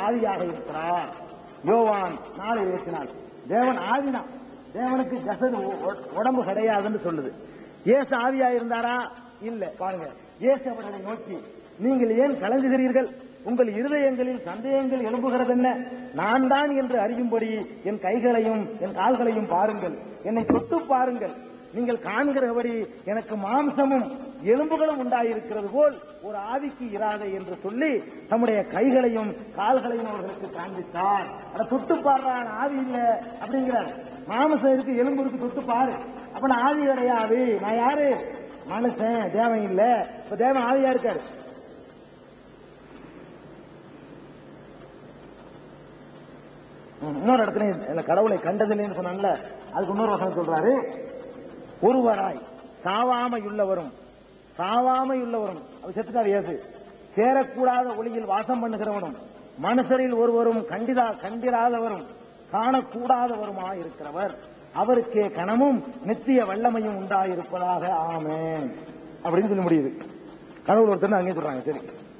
ஆவியாக இருக்கிறார் யோவான் நாலு இருபத்தி நாலு தேவன் ஆவிதான் தேவனுக்கு ஜசது உ- உடம்பு கிடையாதுன்னு சொல்லுது இயேசு ஆவியா இருந்தாரா இல்ல பாருங்க இயேசு அவர்களை நோக்கி நீங்கள் ஏன் கலங்குகிறீர்கள் உங்கள் இருதயங்களில் சந்தேகங்கள் எழும்புகிறது என்ன நான் தான் என்று அறியும்படி என் கைகளையும் என் கால்களையும் பாருங்கள் என்னை தொட்டு பாருங்கள் நீங்கள் காண்கிறபடி எனக்கு மாம்சமும் எலும்புகளும் உண்டாயிருக்கிறது போல் ஒரு ஆவிக்கு இராதே என்று சொல்லி தம்முடைய கைகளையும் கால்களையும் அவர்களுக்கு காண்பித்தார் அட தொட்டு பாடுறான் ஆவி இல்ல அப்படிங்கிறார் மாம்சம் இருக்கு எலும்பு இருக்கு தொட்டு பாரு அப்ப நான் ஆவி கிடையாது நான் யாரு மனுஷன் தேவன் இல்ல இப்ப தேவன் ஆவியா இருக்காரு ம், இன்னொரு இடத்துல இந்த கடவுளை கண்டதில்லைன்னு சொன்னான்ல அதுக்கு இன்னொரு வசனம் சொல்றாரு ஒருவராய் சாவாமையுள்ளவரும் சாவாமையுள்ளவரும் அது செத்துட்டார் இயேசு சேரக்கூடாத ஒளியில் வாசம் பண்ணுகிறவனும் மனுஷரில் ஒருவரும் கண்டிதா கண்டிராதவரும் காணக்கூடாதவருமாய் இருக்கிறவர் அவருக்கே கனமும் நித்திய வல்லமையும் உண்டாயிருப்பதாக ஆமென் அப்படின்னு சொல்லி முடியுது கடவுள் ஒருத்தர் அங்கே சொல்றாங்க சரி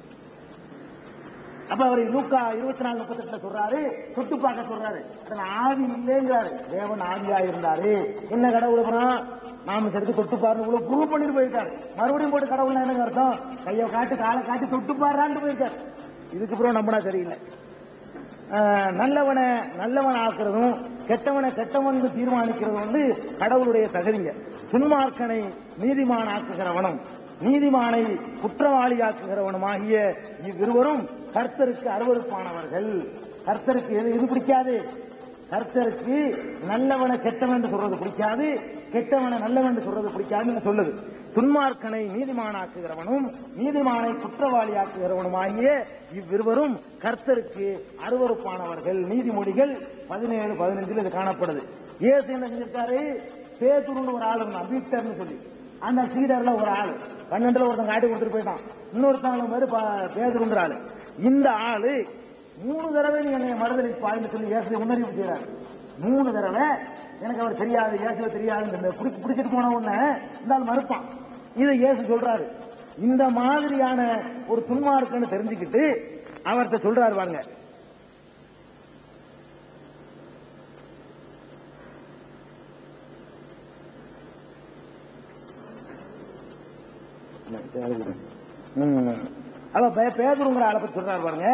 அப்ப அவர் லூக்கா இருபத்தி நாலு முப்பத்தெட்டுல சொல்றாரு தொட்டு பார்க்க சொல்றாரு அதுல ஆவி இல்லைங்கிறாரு தேவன் ஆவியா இருந்தாரு என்ன கடவுள் அப்புறம் நாம சேர்த்து தொட்டு பாருங்க இவ்வளவு ப்ரூவ் பண்ணிட்டு போயிருக்காரு மறுபடியும் போட்டு கடவுள் என்னங்க அர்த்தம் கையை காட்டு காலை காட்டி தொட்டு பாடுறான்னு போயிருக்காரு இதுக்கு அப்புறம் நம்பினா சரியில்லை ஆஹ், நல்லவனை நல்லவன் ஆக்குறதும் கெட்டவனை கெட்டவன் தீர்மானிக்கிறதும் வந்து கடவுளுடைய தகுதிங்க துன்மார்க்கனை நீதிமான் ஆக்குகிறவனும் நீதிமானை குற்றவாளியாக்குகிறவனுமாகிய இவ்விருவரும் கர்த்தருக்கு அருவருப்பானவர்கள் கர்த்தருக்கு எது இது பிடிக்காது கர்த்தருக்கு நல்லவனை கெட்டவன் என்று சொல்றது பிடிக்காது கெட்டவனை நல்லவன் என்று சொல்றது பிடிக்காதுன்னு சொல்லுது துன்மார்க்கனை நீதிமானாக்குகிறவனும் நீதிமானை குற்றவாளியாக்குகிறவனுமாகிய இவ்விருவரும் கர்த்தருக்கு அருவருப்பானவர்கள் நீதிமொழிகள் பதினேழு பதினஞ்சுல இது காணப்படுது இயேசு என்ன செஞ்சிருக்காரு பேதுருன்னு ஒரு ஆள் இருந்தான் பீட்டர்னு சொல்லி அந்த சீடர்ல ஒரு ஆள் பன்னெண்டுல ஒருத்தன் காட்டி கொடுத்துட்டு போயிட்டான் இன்னொருத்தவங்க மாதிரி ப- பேதுருன்ற ஆளு இந்த ஆளு மூணு தடவை நீ என்னை மறுதளிப்பாய்னு சொல்லி இயேசுவை முன்னறிவிப்பு செய்யறாரு மூணு தடவை எனக்கு அவர் தெரியாது இயேசுவை தெரியாது இந்த பிடிச்சு பிடிச்சிட்டு போன உடனே இந்த ஆள் மறுப்பான் இதை இயேசு சொல்றாரு இந்த மாதிரியான ஒரு துன்மார்க்குன்னு தெரிஞ்சுக்கிட்டு அவர்கிட்ட சொல்றாரு பாருங்க ம். அவ பே- பேதுருங்கிற ஆளை பத்தி சொல்றாரு பாருங்க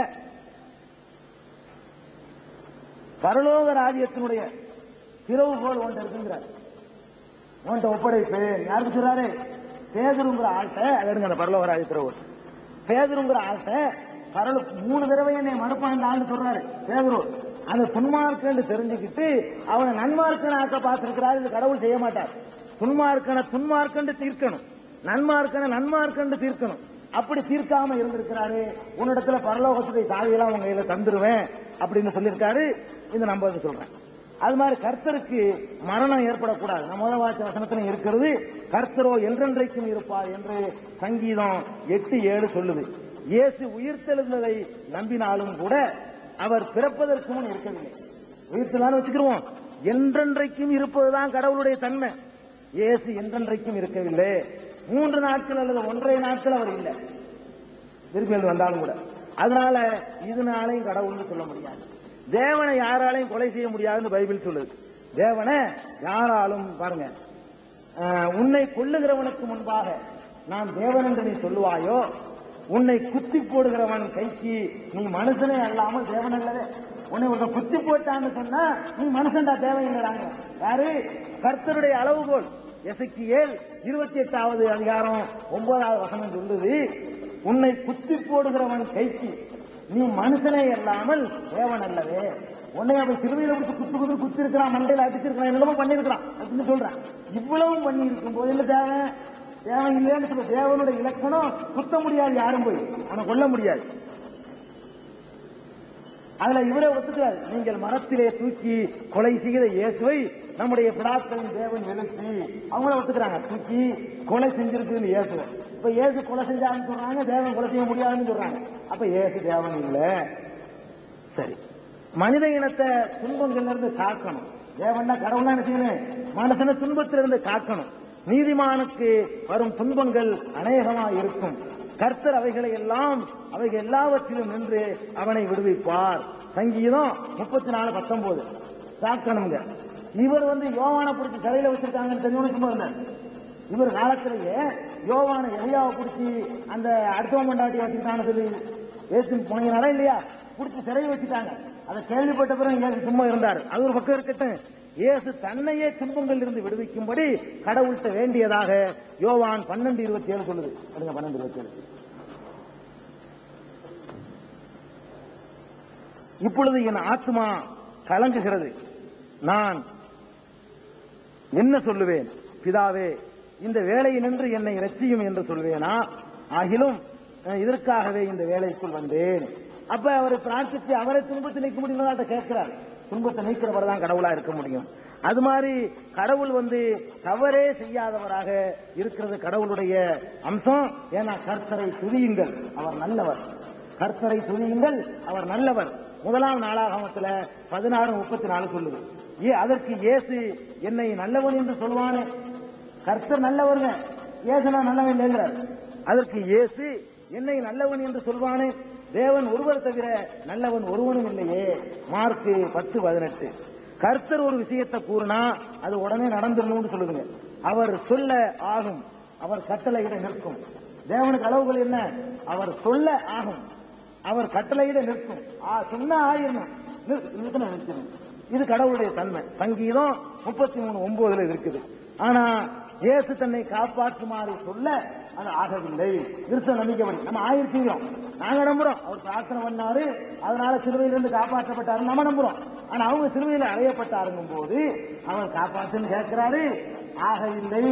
பரலோக ராஜ்யத்தினுடைய திறவுகோல் ஒன்று இருக்குங்கிறார் உன்கிட்ட ஒப்படைப்பு யாருக்கு சொல்றாரு பேதுருங்கிற ஆள்கிட்ட அதை எடுங்க அந்த பரலோக ராஜ்ய திறவுகோல் பேதுருங்கிற ஆள்கிட்ட பரல மூணு தடவை என்னை மறுப்பான் ஆள்னு சொல்றாரு பேதுரு அந்த துன்மார்க்கன்னு தெரிஞ்சுக்கிட்டு அவனை நன்மார்க்கன் ஆக்க பார்த்திருக்கிறாரு இது கடவுள் செய்ய மாட்டார் துன்மார்க்கனை துன்மார்க்கன்னு தீர்க்கணும் நன்மார்க்கனை நன்மார்க்கன்னு தீர்க்கணும் அப்படி தீர்க்காம இருந்திருக்கிறாரு உன்னிடத்துல பரலோகத்துடைய சாவியெல்லாம் உங்க கையில தந்துருவேன் அப்படின்னு சொல்லியிருக்காரு இந்த நம்ப சொல்றேன் அது மாதிரி கர்த்தருக்கு மரணம் ஏற்படக்கூடாது நம்ம முதல் வாச்ச வசனத்துல இருக்கிறது கர்த்தரோ என்றென்றைக்கும் இருப்பார் என்று சங்கீதம் எட்டு ஏழு சொல்லுது இயேசு உயிர்த்தெழுந்ததை நம்பினாலும் கூட அவர் பிறப்பதற்கு முன் இருக்கவில்லை உயிர்த்தெல்லாம் வச்சுக்கிருவோம் என்றென்றைக்கும் இருப்பதுதான் கடவுளுடைய தன்மை இயேசு என்றென்றைக்கும் இருக்கவில்லை மூன்று நாட்கள் அல்லது ஒன்றரை நாட்கள் அவர் இல்லை திருப்பி எழுந்து வந்தாலும் கூட அதனால இதனாலையும் கடவுள்னு சொல்ல முடியாது தேவனை யாராலையும் கொலை செய்ய முடியாதுன்னு பைபிள் சொல்லுது தேவனை யாராலும் பாருங்க ஆஹ், உன்னை கொல்லுகிறவனுக்கு முன்பாக நான் தேவன் என்று நீ சொல்லுவாயோ உன்னை குத்தி போடுகிறவன் கைக்கு நீ மனுஷனே அல்லாமல் தேவன் அல்லவே உன்னை ஒரு குத்தி போட்டான்னு சொன்னா நீ மனுஷன்டா தேவையில்லைடாங்க யாரு கர்த்தருடைய அளவுகோல் எசக்கியேல் இருபத்தி எட்டாவது அதிகாரம் ஒன்பதாவது வசனம் சொல்லுது உன்னை குத்தி போடுகிறவன் கைக்கு நீ மனுஷனே அல்லாமல் தேவன் அல்லவே உன்னை அவன் சிறுவையில பிடிச்சு குத்து குத்து குத்தி இருக்கிறான் மண்டையில அடிச்சிருக்கான் என்னென்னமோ பண்ணிருக்கிறான் அப்படின்னு சொல்றான் இவ்வளவும் பண்ணி இருக்கும் போது என்ன தேவை தேவன் இல்லைன்னு சொல்ல தேவனுடைய இலக்கணம் குத்த முடியாது யாரும் போய் அவனை கொல்ல முடியாது அதுல இவரே ஒத்துக்கிறார் நீங்கள் மரத்திலே தூக்கி கொலை செய்த இயேசுவை நம்முடைய பிடாக்களின் தேவன் எழுப்பி அவங்கள ஒத்துக்கிறாங்க தூக்கி கொலை செஞ்சிருக்குன்னு இயேசுவை இப்ப இயேசு கொலை செஞ்சாருன்னு சொல்றாங்க தேவன் கொலை செய்ய முடியாதுன்னு சொல்றாங்க அப்ப இயேசு தேவன் இல்ல சரி மனித இனத்தை துன்பங்கள்ல இருந்து காக்கணும் தேவன்னா கடவுள்னா என்ன செய்யணும் மனுஷனை துன்பத்திலிருந்து காக்கணும் நீதிமானுக்கு வரும் துன்பங்கள் அநேகமா இருக்கும் கர்த்தர் அவைகளை எல்லாம் அவைகள் எல்லாவற்றிலும் நின்று அவனை விடுவிப்பார் சங்கீதம் முப்பத்தி நாலு பத்தொன்பது பார்க்கணுங்க இவர் வந்து யோவான பிடிச்சி சிறையில வச்சிருக்காங்கன்னு தெரிஞ்சவனு சும்மா இருந்தார் இவர் காலத்திலேயே யோவான எலியாவை பிடிச்சி அந்த அடுத்தவன் கொண்டாட்டி வச்சுக்கிட்டான்னு சொல்லி ஏசு போனீங்கனாரா இல்லையா பிடிச்சி சிறையில் வச்சுட்டாங்க அதை கேள்விப்பட்ட பிறகு இயேசு சும்மா இருந்தார் அது ஒரு பக்கம் இருக்கட்டும் இயேசு தன்னையே துன்பங்கள் இருந்து விடுவிக்கும்படி கடவுள்கிட்ட வேண்டியதாக யோவான் பன்னெண்டு இருபத்தி ஏழு சொல்லுது பாருங்க பன்னெண்டு இருபத்தி ஏழு இப்பொழுது என் ஆத்மா கலங்குகிறது நான் என்ன சொல்லுவேன் பிதாவே இந்த வேலையினின்று என்னை ரட்சியும் என்று சொல்வேனா ஆகிலும் அஹ், இதற்காகவே இந்த வேலைக்குள் வந்தேன் அப்ப அவர் பிரார்த்திச்சு அவரை துன்பத்தை நீக்க முடியும் கேட்கிறார் துன்பத்தை நீக்கிறவர் தான் கடவுளா இருக்க முடியும் அது மாதிரி கடவுள் வந்து தவறே செய்யாதவராக இருக்கிறது கடவுளுடைய அம்சம் ஏன்னா கர்த்தரை துதியுங்கள் அவர் நல்லவர் கர்த்தரை துதியுங்கள் அவர் நல்லவர் முதலாம் நாளாகமத்துல பதினாறு முப்பத்தி நாலு சொல்லுது ஏ அதற்கு இயேசு என்னை நல்லவன் என்று சொல்வானே கர்த்தர் நல்லவருங்க இயேசு நான் நல்லவன் இல்லைங்கிறார் அதற்கு இயேசு என்னை நல்லவன் என்று சொல்வானே தேவன் ஒருவர் தவிர நல்லவன் ஒருவனும் இல்லையே மார்க்கு பத்து பதினெட்டு கர்த்தர் ஒரு விஷயத்தை கூறினா அது உடனே நடந்துடணும்னு சொல்லுதுங்க அவர் சொல்ல ஆகும் அவர் கட்டளையிட நிற்கும் தேவனுக்கு அளவுகள் என்ன அவர் சொல்ல ஆகும் அவர் கட்டளையிட நிற்கும் ஆ, சொன்னா ஆயிரணும் நிறு- நிறுத்தணும், நிறுத்தணும். இது கடவுளுடைய தன்மை சங்கீதம் முப்பத்தி மூணு ஒன்பதுல இருக்குது ஆனா இயேசு தன்னை காப்பாற்றுமாறு சொல்ல அது ஆகவில்லை கிறிஸ்தவ நம்பிக்கைப்படி நம்ம ஆயிருக்கிறோம் நாங்க நம்புறோம் அவர் பிரார்த்தனை பண்ணாரு அதனால சிலுவையிலிருந்து காப்பாற்றப்பட்டாரு நம்ம நம்புறோம் ஆனா அவங்க சிலுவையில் அறையப்பட்டாருங்கும் போது அவர் காப்பாற்றுன்னு கேட்கிறாரு ஆகவில்லை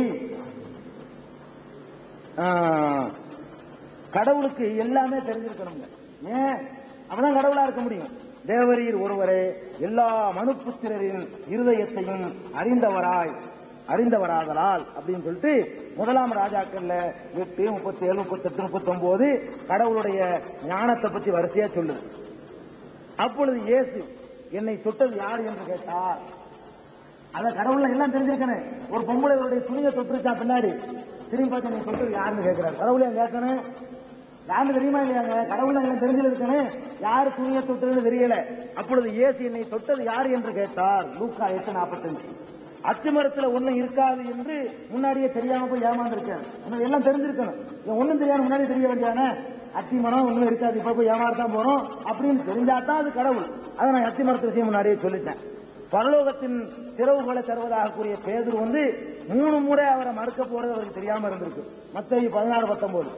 ஆ, கடவுளுக்கு எல்லாமே தெரிஞ்சிருக்கணுங்க ஏன் அப்பதான் கடவுளா இருக்க முடியும் தேவரீர் ஒருவரே எல்லா மனுப்புத்திரரின் இருதயத்தையும் அறிந்தவராய் அறிந்தவராதலால் அப்படின்னு சொல்லிட்டு முதலாம் ராஜாக்கள்ல எட்டு முப்பத்தி ஏழு முப்பத்தெட்டு முப்பத்தி ஒன்பது கடவுளுடைய ஞானத்தை பத்தி வரிசையா சொல்லுது அப்பொழுது இயேசு என்னை சுட்டது யார் என்று கேட்டார் அத கடவுள்ல எல்லாம் தெரிஞ்சிருக்கணும் ஒரு பொம்பளை அவருடைய துணியை தொட்டுருச்சா பின்னாடி திரும்பி பார்த்து நீ தொட்டு யாருன்னு கேட்கிறார் கடவுளே கேட்கணும் யாருன்னு தெரியுமா இல்லையாங்க கடவுள் எல்லாம் தெரிஞ்சிருக்கணும் யாரு துணியை தொட்டுன்னு தெரியல அப்பொழுது இயேசு என்னை தொட்டது யார் என்று கேட்டார் லூக்கா எட்டு நாற்பத்தஞ்சு அத்திமரத்துல ஒண்ணும் இருக்காது என்று முன்னாடியே தெரியாம போய் ஏமாந்துருக்காரு உனக்கு எல்லாம் தெரிஞ்சிருக்கணும் இவன் ஒண்ணும் தெரியாம முன்னாடி தெரிய வேண்டியானே அத்திமரம் ஒண்ணும் இருக்காது இப்ப போய் ஏமாறத்தான் போறோம் அப்படின்னு தெரிஞ்சாதான் அது கடவுள் அதை நான் அத்திமரத்து விஷயம் முன்னாடியே சொல்லிட்டேன் பரலோகத்தின் திறவுகளை தருவதாக கூறிய பேதுரு வந்து மூணு முறை அவரை மறுக்க போறது அவருக்கு தெரியாம இருந்திருக்கு மத்திய பதினாறு பத்தொன்பது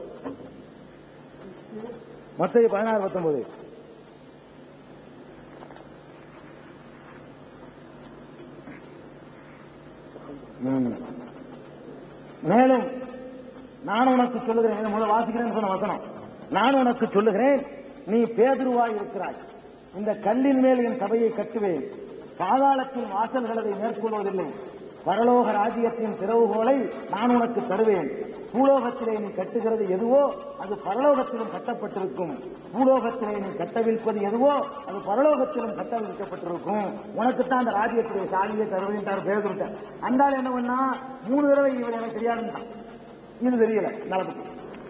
மத்திய பதினாறு பத்தொன்பது ம். மேலும் நான் உனக்கு சொல்லுகிறேன் இதை முதல்ல வாசிக்கிறேன்னு சொன்ன வசனம் நான் உனக்கு சொல்லுகிறேன் நீ பேதுருவாய் இருக்கிறாய் இந்த கல்லின் மேல் என் சபையை கட்டுவேன் பாதாளத்தின் வாசல்கள் அதை மேற்கொள்வதில்லை பரலோக ராஜ்யத்தின் திறவுகோலை நான் உனக்கு தருவேன் பூலோகத்திலே நீ கட்டுகிறது எதுவோ அது பரலோகத்திலும் கட்டப்பட்டிருக்கும் பூலோகத்திலே நீ கட்டவிழ்ப்பது எதுவோ அது பரலோகத்திலும் கட்டவிழ்க்கப்பட்டிருக்கும் உனக்கு தான் அந்த ராஜ்யத்துடைய சாலியை தருவேன்ட்டார் பேதுருட்டார் அந்த ஆள் என்ன பண்ணா மூணு தடவை இவர் எனக்கு தெரியாதுன்றான் இது தெரியல நலத்துக்கு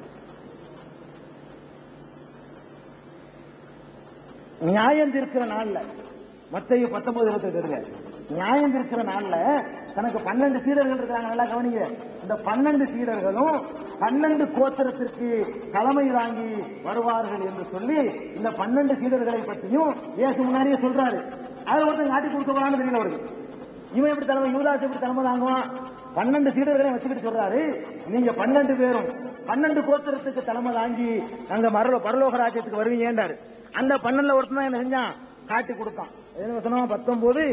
நியாயம் தீர்க்கிற நாள்ல மத்திய பத்தொன்பது இருபத்தி எட்டுல நியாயம் தீர்க்கிற நாள்ல தனக்கு பன்னெண்டு சீடர்கள் இருக்காங்க நல்லா கவனிங்க இந்த பன்னெண்டு சீடர்களும் பன்னெண்டு கோத்திரத்திற்கு தலைமை தாங்கி வருவார்கள் என்று சொல்லி இந்த பன்னெண்டு சீடர்களை பற்றியும் இயேசு முன்னாடியே சொல்றாரு அது ஒருத்தன் காட்டி கொடுக்க போறான்னு தெரியல அவருக்கு இவன் எப்படி தலைமை யூதாஸ் எப்படி தலைமை தாங்குவான் பன்னெண்டு சீடர்களையும் வச்சுக்கிட்டு சொல்றாரு நீங்க பன்னெண்டு பேரும் பன்னெண்டு கோத்திரத்துக்கு தலைமை தாங்கி அங்க மரலோ பரலோக ராஜ்யத்துக்கு வருவீங்கன்றாரு அந்த பன்னெண்டுல ஒருத்தன் தான் என்ன செஞ்சான் காட்டி கொடுத்தான் எது வசனம் பத்தொன்பது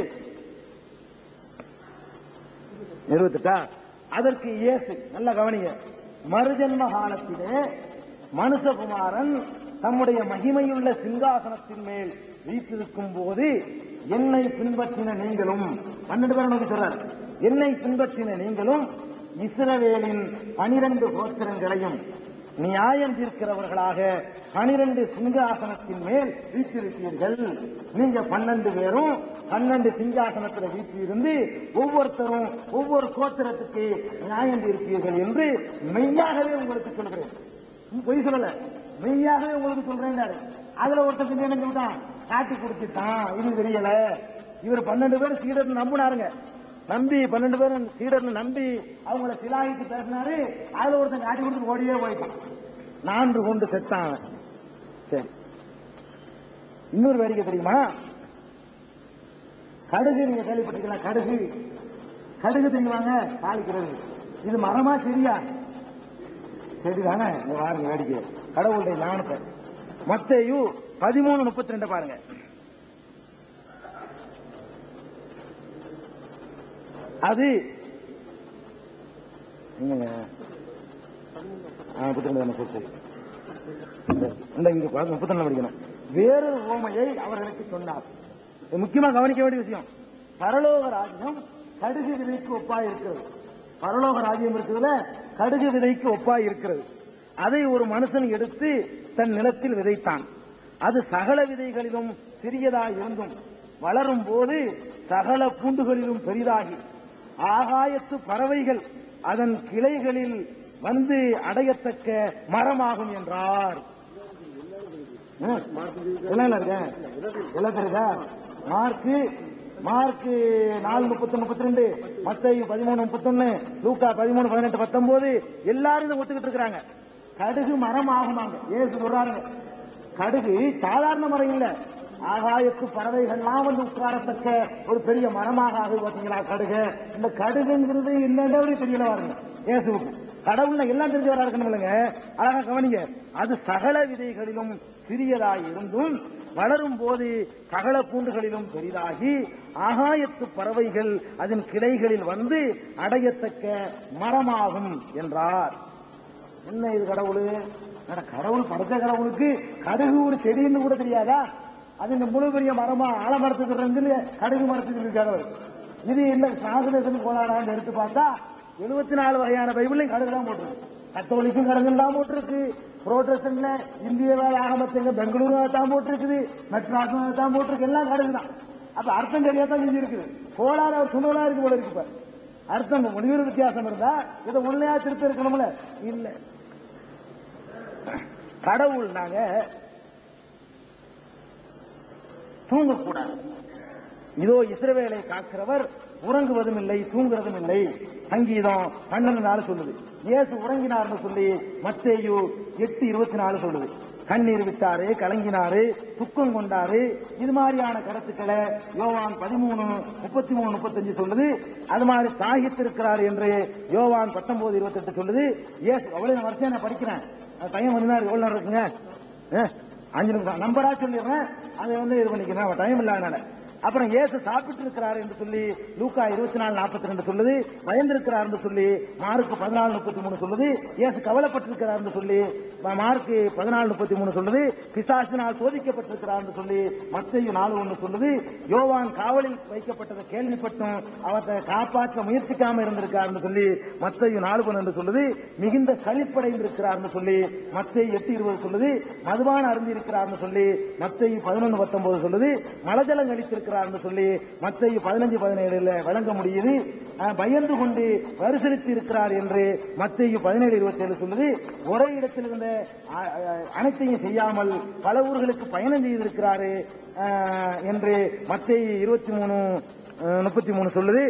இருபத்தெட்டா அதற்கு இயேசு நல்ல கவனிங்க மறுஜன்ம காலத்திலே மனுஷகுமாரன் தம்முடைய மகிமையுள்ள சிங்காசனத்தின் மேல் வீற்றிருக்கும் போது என்னை பின்பற்றின நீங்களும் பன்னெண்டு பேரை நோக்கி சொல்றார் என்னை பின்பற்றின நீங்களும் இஸ்ரவேலின் பனிரெண்டு கோத்திரங்களையும் நியாயம் தீர்க்கிறவர்களாக பனிரெண்டு சிங்காசனத்தின் மேல் வீற்றிருப்பீர்கள் நீங்க பன்னெண்டு பேரும் பன்னெண்டு சிங்காசனத்தில் வீற்றிருந்து ஒவ்வொருத்தரும் ஒவ்வொரு கோத்திரத்துக்கு நியாயம் தீர்ப்பீர்கள் என்று மெய்யாகவே உங்களுக்கு சொல்கிறேன் பொய் சொல்லல மெய்யாகவே உங்களுக்கு சொல்றேன் அதுல ஒருத்தர் செஞ்சு என்ன சொல்லிட்டான் காட்டி கொடுத்துட்டான் இது தெரியல இவர் பன்னெண்டு பேர் சீடர் நம்பினாருங்க நம்பி பன்னெண்டு பேரும் சீடர்னு நம்பி அவங்கள சிலாகிட்டு பேசினாரு அதுல ஒருத்தன் காட்டி கொடுத்து ஓடியே போயிட்டான் நான்கு கொண்டு செத்தான் அவன். சரி இன்னொரு வேடிக்கை தெரியுமா கடுகு நீங்க கேள்விப்பட்டிருக்கலாம் கடுகு கடுகு தெரியுமாங்க தாளிக்கிறது இது மரமா சரியா சரிதானே இங்க பாருங்க வேடிக்கை கடவுளுடைய ஞானத்தை மத்தேயு பதிமூணு முப்பத்தி ரெண்டு பாருங்க அது என்னங்க முப்பத்தி ரெண்டு தானே சரி சரி இந்த- இந்த இங்க பாருங்க முப்பத்தி ரெண்டு படிக்கணும் வேறு ஓமையை அவர்களுக்கு சொன்னார் இது முக்கியமா கவனிக்க வேண்டிய விஷயம் பரலோக ராஜ்யம் கடுகு விதைக்கு ஒப்பாய் இருக்கிறது பரலோக ராஜ்யம் இருக்குதுல கடுகு விதைக்கு ஒப்பாய் இருக்கிறது அதை ஒரு மனுஷன் எடுத்து தன் நிலத்தில் விதைத்தான் அது சகல விதைகளிலும் சிறியதாய் இருந்தும் வளரும் போது சகல பூண்டுகளிலும் பெரிதாகி ஆகாயத்து பறவைகள் அதன் கிளைகளில் வந்து அடையத்தக்க மரமாகும் என்றார் ம். என்ன இருக்கேன் எல்லாம் இருக்கா மார்க்கு மார்க்கு நாலு முப்பத்தி முப்பத்தி ரெண்டு மத்தையு பதிமூணு முப்பத்தொன்னு லூக்கா பதிமூணு பதினெட்டு பத்தொன்பது எல்லாரும் இதை ஒத்துக்கிட்டு இருக்கிறாங்க கடுகு மரம் ஆகுமாங்க ஏசு சொல்றாருங்க கடுகு சாதாரண மரம் இல்ல ஆகாயத்து பறவைகள்லாம் வந்து உட்காரத்தக்க ஒரு பெரிய மரமாக ஆகுது பாத்தீங்களா கடுகு இந்த கடுகுங்கிறது என்னன்றவரே தெரியல பாருங்க இயேசுவுக்கு கடவுள்ல எல்லாம் தெரிஞ்சவரா இருக்கணும் இல்லைங்க அழகா கவனிங்க அது சகல விதைகளிலும் சிறியதாய் இருந்தும் வளரும் போது சகல பூண்டுகளிலும் பெரிதாகி ஆகாயத்து பறவைகள் அதன் கிளைகளில் வந்து அடையத்தக்க மரமாகும் என்றார் என்ன இது கடவுள் அட, கடவுள் படைத்த கடவுளுக்கு கடுகு ஒரு செடின்னு கூட தெரியாதா அது இந்த முழு பெரிய மரமா ஆலமரத்துக்கு இருந்து கடுகு மரத்துக்கு இருக்காங்க இது என்ன சாகுலேசன் கோளாறான்னு எடுத்து பார்த்தா எழுபத்தி நாலு வகையான பைபிளையும் கடுகு தான் போட்டிருக்கு கத்தோலிக்கும் கடுகு தான் போட்டிருக்கு புரோட்டஸ்டன்ட்ல இந்திய வேலை ஆகமத்துங்க பெங்களூரு தான் போட்டிருக்குது மெட்ராஸும் தான் போட்டிருக்கு எல்லாம் கடுகு தான் அப்ப அர்த்தம் தெரியாத தான் செஞ்சு இருக்குது கோளாறு அவர் சொன்னதா இருக்கு போல இருக்கு இப்ப அர்த்தம் முடிவு வித்தியாசம் இருந்தா இதை உண்மையா திருத்த இருக்கணும்ல இல்ல கடவுள் நாங்க தூங்கக்கூடாது இதோ இஸ்ரவேலை காக்கிறவர் உறங்குவதும் இல்லை தூங்குறதும் இல்லை சங்கீதம் பன்னெண்டு நாள் சொல்லுது இயேசு உறங்கினார்னு சொல்லி மத்தேயு எட்டு இருபத்தி நாலு சொல்லுது கண்ணீர் விட்டாரு கலங்கினாரு துக்கம் கொண்டாரு இது மாதிரியான கருத்துக்களை யோவான் பதிமூணு முப்பத்தி மூணு முப்பத்தஞ்சு சொல்லுது அது மாதிரி சாகித்திருக்கிறார் என்று யோவான் பத்தொன்பது இருபத்தெட்டு சொல்லுது இயேசு அவ்வளவு வருஷம் நான் படிக்கிறேன் டைம் வந்து எவ்வளவு நேரம் இருக்குங்க ஆ, அஞ்சு நிமிஷம் நம்பரா சொல்லிடுறேன் அதை வந்து இது பண்ணிக்கிறேன் டைம் இல்லாதனால அப்புறம் இயேசு சாப்பிட்டு இருக்கிறார் என்று சொல்லி லூக்கா இருபத்தி நாலு நாற்பத்தி ரெண்டு சொல்லுது பயந்திருக்கிறார் என்று சொல்லி மார்க்கு பதினாலு முப்பத்தி மூணு சொல்லுது இயேசு கவலைப்பட்டிருக்கிறார் என்று சொல்லி ம- மார்க்கு பதினாலு முப்பத்தி மூணு சொல்லுது பிசாசினால் சோதிக்கப்பட்டிருக்கிறார் என்று சொல்லி மத்தையும் நாலு ஒன்று சொல்லுது யோவான் காவலில் வைக்கப்பட்டதை கேள்விப்பட்டும் அவரை காப்பாற்ற முயற்சிக்காம இருந்திருக்கார் என்று சொல்லி மத்தையும் நாலு பன்னெண்டு சொல்லுது மிகுந்த சலிப்படைந்திருக்கிறார் என்று சொல்லி மத்தையும் எட்டு இருபது சொல்லுது மதுபான அருந்திருக்கிறார் சொல்லி மத்தையும் பதினொன்று பத்தொன்பது சொல்லுது மலஜலம் கழித்திருக்கிறார் சொல்லி மத்தையும் பதினஞ்சு பதினேழுல வழங்க முடியுது அஹ், பயந்து கொண்டு பரிசீலித்து இருக்கிறார் என்று மத்தையும் பதினேழு இருபத்தி ஏழு சொல்லுது ஒரே இடத்தில் இருந்த அ- அ- அனைத்தையும் செய்யாமல் பல ஊர்களுக்கு பயணம் செய்திருக்கிறாரு அஹ், என்று மத்திய இருபத்தி மூணு முப்பத்தி மூணு சொல்லுது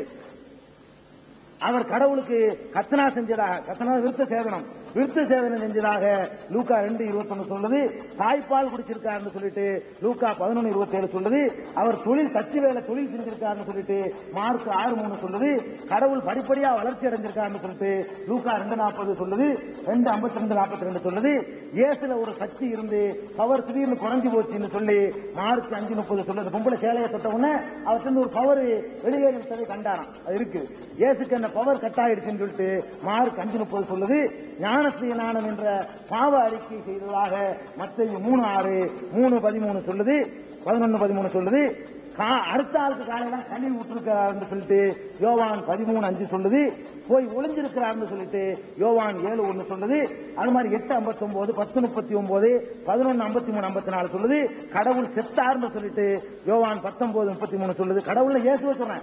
அவர் கடவுளுக்கு கத்தனா செஞ்சதாக கத்தனா விருத்த சேதனம் விருத்த சேதனம் செஞ்சதாக லூக்கா ரெண்டு இருபத்தொன்னு சொல்லுது தாய்ப்பால் குடிச்சிருக்காருன்னு சொல்லிட்டு லூக்கா பதினொன்னு இருபத்தேழு சொல்லுது அவர் தொழில் கட்சி வேலை தொழில் செஞ்சிருக்காருன்னு சொல்லிட்டு மார்க் ஆறு மூணு சொல்லுது கடவுள் படிப்படியா வளர்ச்சி அடைஞ்சிருக்காருன்னு சொல்லிட்டு லூக்கா ரெண்டு நாற்பது சொல்லுது ரெண்டு ஐம்பத்தி ரெண்டு நாற்பத்தி ரெண்டு சொல்லுது இயேசுல ஒரு சக்தி இருந்து பவர் திடீர்னு குறைஞ்சு போச்சுன்னு சொல்லி மார்க் அஞ்சு முப்பது சொல்லுது பொம்பளை சேலையை தொட்ட உடனே அவர்கிட்ட ஒரு பவர் வெளியேறி விட்டதை கண்டாராம் அது இருக்கு இயேசுக்கு அந்த பவர் கட் ஆயிடுச்சுன்னு சொல்லிட்டு மார்க் அஞ்சு முப்பது சொல்லுது ஞானஸ்ரீநாதன் என்ற பாவ அறிக்கை செய்ததாக மத்திய மூணு ஆறு மூணு பதிமூணு சொல்லுது பதினொன்னு பதிமூணு சொல்லுது கா- அடுத்த ஆளுக்கு காலையில கழுவி விட்டுருக்கிறாருன்னு சொல்லிட்டு யோவான் பதிமூணு அஞ்சு சொல்லுது போய் ஒளிஞ்சிருக்கிறாருன்னு சொல்லிட்டு யோவான் ஏழு ஒன்னு சொல்லுது அது மாதிரி எட்டு ஐம்பத்தி ஒன்பது பத்து முப்பத்தி ஒன்பது பதினொன்னு ஐம்பத்தி மூணு ஐம்பத்தி நாலு சொல்லுது கடவுள் செத்தார்னு சொல்லிட்டு யோவான் பத்தொன்பது முப்பத்தி மூணு சொல்லுது கடவுள்ல இயேசுவை சொல்றேன்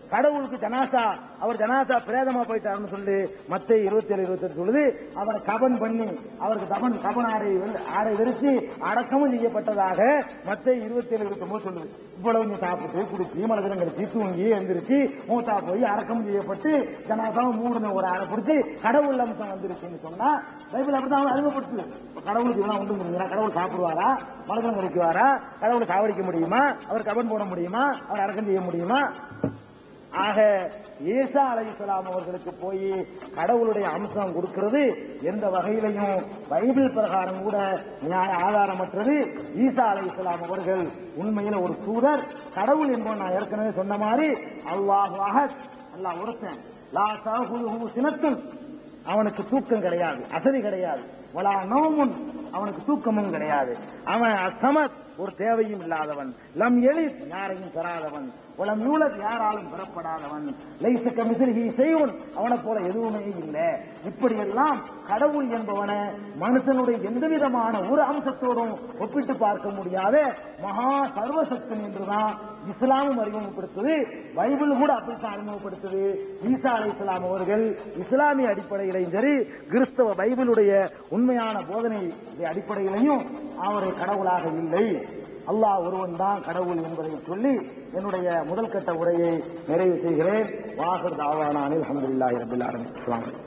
கடவுளுக்கு ஜனாசா அவர் ஜனாசா பிரேதமா போயிட்டாருன்னு சொல்லி மத்த இருபத்தி ஏழு இருபத்தி எட்டு சொல்லுது அவரை கபன் பண்ணி அவருக்கு கபன் கபன் ஆடை வந்து- ஆடை விரிச்சு அடக்கமும் செய்யப்பட்டதாக மத்த இருபத்தி ஏழு இருபத்தி ஒன்பது சொல்லுது இவ்வளவு நீ சாப்பிட்டு குடிச்சு மலதினம் கழிச்சு தூங்கி எந்திரிச்சு மூத்தா போய் அடக்கம் செய்யப்பட்டு ஜனாசாவும் மூடின ஒரு ஆளை பிடிச்சி கடவுள் அம்சம் வந்துருச்சுன்னு சொன்னா பைபிள் அப்படிதான் அவங்க அறிமுகப்படுத்துது இப்ப கடவுளுக்கு இதெல்லாம் உண்டு கடவுள் சாப்பிடுவாரா மலதினம் கழிக்குவாரா கடவுளை சாவடிக்க முடியுமா அவர் கபன் போட முடியுமா அவர் அடக்கம் செய்ய முடியுமா ஆக ஈசா அலைஹிஸ்ஸலாம் அவர்களுக்கு போய் கடவுளுடைய அம்சம் கொடுக்கிறது எந்த வகையிலையும் பைபிள் பிரகாரம் கூட நியாய ஆதாரமற்றது ஈசா அலைஹிஸ்ஸலாம் அவர்கள் உண்மையில ஒரு தூதர் கடவுள் என்பவன் நான் ஏற்கனவே சொன்ன மாதிரி அல்லாஹ் அஹத் அல்லாஹ் ஒருத்தன் லா சாஹுலுஹு சினத்துன் அவனுக்கு தூக்கம் கிடையாது அசதி கிடையாது வலா நோமுன் அவனுக்கு தூக்கமும் கிடையாது அவன் அசமத் ஒரு தேவையும் இல்லாதவன் லம் எளித் யாரையும் பெறாதவன் உலம் யூலத் யாராலும் பெறப்படாதவன் லைச கமிசில்ஹி செய்வன் அவனை போல எதுவுமே இல்லை இப்படியெல்லாம் கடவுள் என்பவன மனுஷனுடைய எந்த விதமான ஒரு அம்சத்தோடும் ஒப்பிட்டு பார்க்க முடியாத மகா சர்வசக்தன் என்றுதான் இஸ்லாமும் அறிமுகப்படுத்துது பைபிள் கூட அப்படித்தான் அறிமுகப்படுத்துது ஈசா அலை இஸ்லாம் அவர்கள் இஸ்லாமிய அடிப்படையிலையும் சரி கிறிஸ்தவ பைபிளுடைய உண்மையான போதனை அடிப்படையிலையும் அவரை கடவுளாக இல்லை அல்லாஹ் ஒருவன் தான் கடவுள் என்பதை சொல்லி என்னுடைய முதல் கட்ட உரையை நிறைவு செய்கிறேன் வாசர் தாவானானில் அஹமதுல்லாஹி ரபில் ஆலமீன் அஸ்ஸலாமு அலைக்கும்.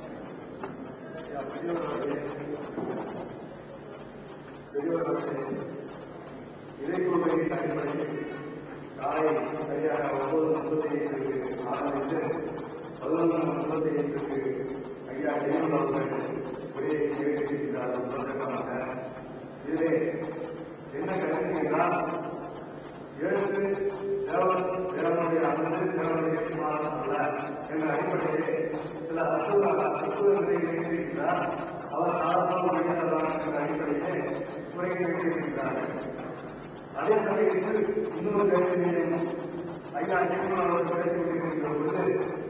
இறைக்கொள்கையின் அடிப்படையில் காலை சரியாக ஒன்பது முப்பத்தி ஐந்துக்கு ஆரம்பித்து பதினொன்று முப்பத்தி ஐந்துக்கு ஐயா ஜெயலலிதா அவர்கள் உரையை நிகழ்த்தியிருக்கிறார்கள் தொடக்கமாக இதிலே என்ன கருத்து என்றால் எழுத்து தேவன் தேவனுடைய அன்பு தேவனுடைய சுமாரம் அல்ல என்ற அடிப்படையிலே சில அற்புத அற்புதங்களை நிகழ்த்தியிருக்கிறார் அவர் சாதாரண மனிதர்களான என்ற அடிப்படையிலே உரையை நிகழ்த்தியிருக்கிறார்கள் அதே சமயத்தில் இன்னொரு கருத்தினையும் ஐயா ஜெயக்குமார் அவர்கள் பேசிக் கொண்டிருக்கின்ற பொழுது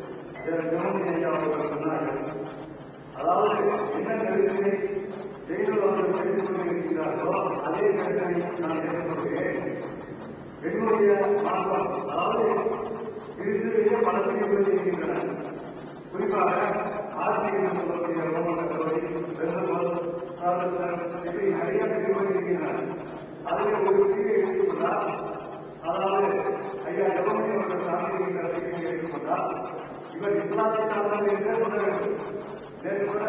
ஜெகமணி ஐயா அவர்கள் சொன்னார்கள் அதாவது என்ன கருத்தினை ஜெயலலிதா அவர்கள் பேசிக் கொண்டிருக்கிறார்களோ அதே கருத்தினை நான் பேசப்படுகிறேன் பெண்களுடைய மாற்றம் அதாவது திருச்சிலேயே பல பிரிவுகள் இருக்கின்றன குறிப்பாக ஆசிரியர் என்று சொல்லக்கூடிய ரோமன் கல்லூரி பெருந்தோல் இப்படி நிறைய பிரிவுகள் இருக்கின்றன அதில் ஒரு பிரிவை எடுத்துக்கொண்டால் அதாவது ஐயா எவ்வளவு அவர்கள் சாமியிருக்கின்ற பிரிவை எடுத்துக்கொண்டால் இவர் இஸ்லாத்தை சார்ந்தவர் என்றே சொல்ல வேண்டும் நேற்று கூட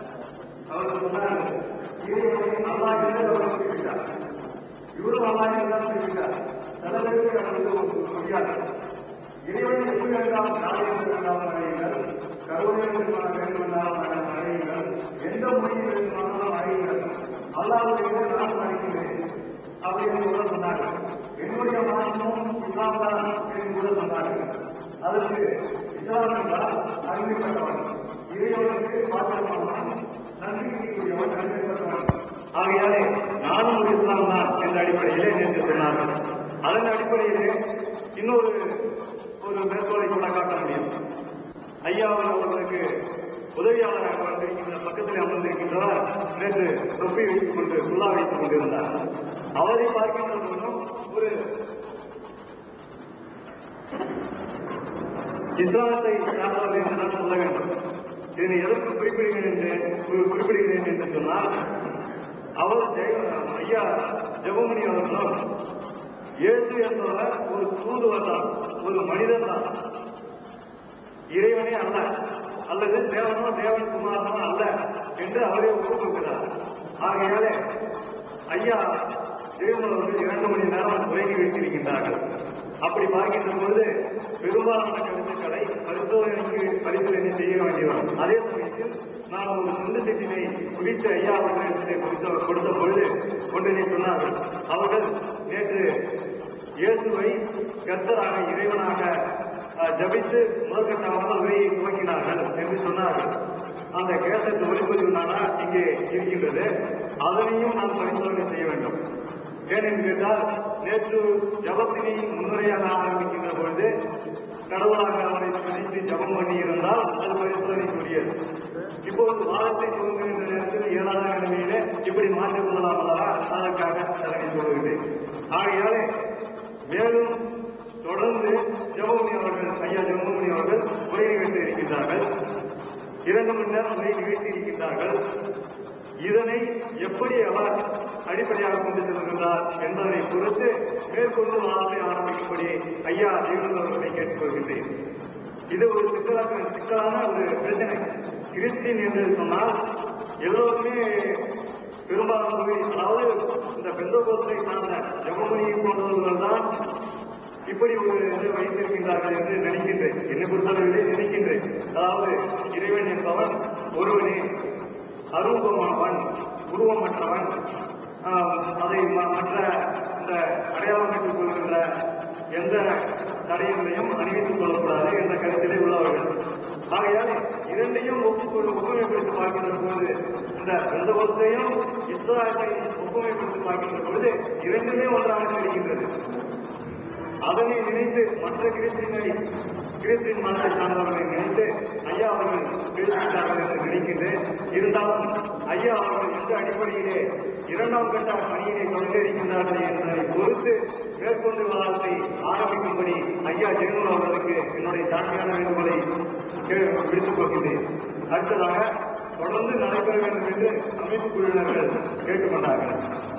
அவர் சொன்னார் இறைவனை அல்லா என்று அவர் குறிப்பிட்டார் இவரும் அல்லா என்று தான் குறிப்பிட்டார் சில பேருக்கு அவருக்கு முடியாது இறைவனை எப்படி வேண்டாம் நாளைக்கு வேண்டாம் அழையுங்கள் கருணை வேண்டுமான வேண்டுமென்றால் அழையுங்கள் எந்த மொழியில் வேண்டுமானாலும் அழையுங்கள் அல்லாவுடைய நான் அழைக்கிறேன் அப்படின்னு கூட சொன்னார்கள் என்னுடைய மாற்றமும் இஸ்லாம் தான் என்று கூட சொன்னார்கள் அதற்கு இஸ்லாம் என்றால் அறிவிக்கப்பட்டவன் இறைவனுக்கு பாத்திரமானவன் நன்றிக்குரியவன் நன்றிப்பட்டவன் ஆகையாலே நானும் ஒரு இஸ்லாம் தான் என்ற அடிப்படையிலே நேற்று சொன்னார்கள் அதன் அடிப்படையிலே இன்னொரு ஒரு மேற்கோளை கூட காட்ட முடியும் ஐயா அவர்களுக்கு உதவியாளராக வந்திருக்கின்ற பக்கத்தில் அமர்ந்திருக்கின்றவர் நேற்று தொப்பி வைத்துக் கொண்டு சுல்லா வைத்துக் கொண்டிருந்தார் அவரை பார்க்கின்ற போதும் ஒரு இஸ்லாத்தை சார்ந்தவர் என்று நான் சொல்ல வேண்டும் இதனை எதற்கு குறிப்பிடுகிறேன் என்று குறி- குறிப்பிடுகிறேன் என்று சொன்னால் அவர் ஜெய- ஐயா ஜெகமணி அவர்களும் இயேசு என்பவர் ஒரு தூதுவர் தான் ஒரு மனிதன் தான் இறைவனே அல்ல அல்லது தேவனோ தேவன் குமாரனோ அல்ல என்று அவரே ஒப்புக்கொள்கிறார் ஆகையாலே ஐயா தேவன் அவர்கள் இரண்டு மணி நேரம் உரையை வைத்திருக்கின்றார்கள் அப்படி பார்க்கின்ற பொழுது பெரும்பாலான கருத்துக்களை பரிசோதனைக்கு பரிசீலனை செய்ய வேண்டி வரும் அதே சமயத்தில் நான் ஒரு துண்டு செட்டினை குறித்து ஐயா அவர்களிடத்திலே கொடுத்த கொடுத்த பொழுது ஒன்றினை சொன்னார்கள் அவர்கள் நேற்று இயேசுவை கர்த்தராக இறைவனாக அஹ், ஜபித்து முதற்கட்டமாக உரையை துவங்கினார்கள் என்று சொன்னார்கள் அந்த கேசட் ஒளிப்பதிவு நானா இங்கே இருக்கின்றது அதனையும் நாம் பரிசோதனை செய்ய வேண்டும் ஏனென்று கேட்டால் நேற்று ஜபத்தினை முன்னுரையாக ஆரம்பிக்கின்ற பொழுது கடவுளாக அவரை நினைத்து ஜபம் பண்ணி இருந்தால் அது பரிசோதனைக்குரியது இப்பொழுது வாரத்தை துவங்குகின்ற நேரத்தில் ஏழாவது நிலைமையிலே இப்படி மாற்றிக் கொள்ளலாம் அல்லவா அதற்காக அதனை சொல்லுகிறேன் ஆகையாலே மேலும் தொடர்ந்து ஜெகமணி அவர்கள் ஐயா ஜெகமணி அவர்கள் உரையை வைத்து இருக்கின்றார்கள் இரண்டு மணி நேரம் உரை நிகழ்த்தி இருக்கின்றார்கள் இதனை எப்படி அவர் அடிப்படையாக கொண்டு செல்கின்றார் என்பதை பொறுத்து மேற்கொண்டு வாதத்தை ஆரம்பிக்கும்படி ஐயா தேவன் அவர்களை கேட்டுக்கொள்கின்றேன் இது ஒரு சிக்கலான சிக்கலான ஒரு பிரச்சனை கிறிஸ்டின் என்று சொன்னால் எல்லோருமே பெரும்பாலான அதாவது இந்த பெந்தகோஸ்தை சார்ந்த ஜெகமணியை போன்றவர்கள் தான் இப்படி ஒரு இது வைத்திருக்கின்றார்கள் என்று நினைக்கின்றேன் என்னை பொறுத்தளவிலே நினைக்கின்றேன் அதாவது இறைவன் என்பவன் ஒருவனே அரூபமானவன் உருவமற்றவன் ஆஹ், அதை ம- மற்ற இந்த அடையாளமைத்துக் கொள்கின்ற எந்த தடைகளையும் அணிவித்துக் கொள்ளக்கூடாது என்ற கருத்திலே உள்ளவர்கள் ஆகையால் இரண்டையும் ஒப்புக்கொண்டு ஒப்புமைப்படுத்தி பார்க்கின்ற போது இந்த பெந்தகோஸ்தையும் இஸ்ராயலையும் ஒப்புமைப்படுத்தி பார்க்கின்ற பொழுது இரண்டுமே ஒன்றாக இருக்கின்றது அதனை நினைத்து மற்ற கிறிஸ்டினை கிறிஸ்டின் மதத்தை சார்ந்தவர்களை நினைத்து ஐயா அவர்கள் பேசுகிறார்கள் என்று நினைக்கின்றேன் இருந்தாலும் ஐயா அவர்கள் இந்த அடிப்படையிலே இரண்டாம் கட்ட பணியினை தொடங்க இருக்கின்றார்கள் என்பதை பொறுத்து மேற்கொண்டு விவாதத்தை ஆரம்பிக்கும்படி ஐயா ஜெகன் அவர்களுக்கு என்னுடைய தாழ்மையான வேண்டுகோளை கே- விடுத்துக் கொள்கின்றேன் அடுத்ததாக தொடர்ந்து நடைபெற வேண்டும் என்று அமைப்பு குழுவினர்கள் கேட்டுக்கொண்டார்கள்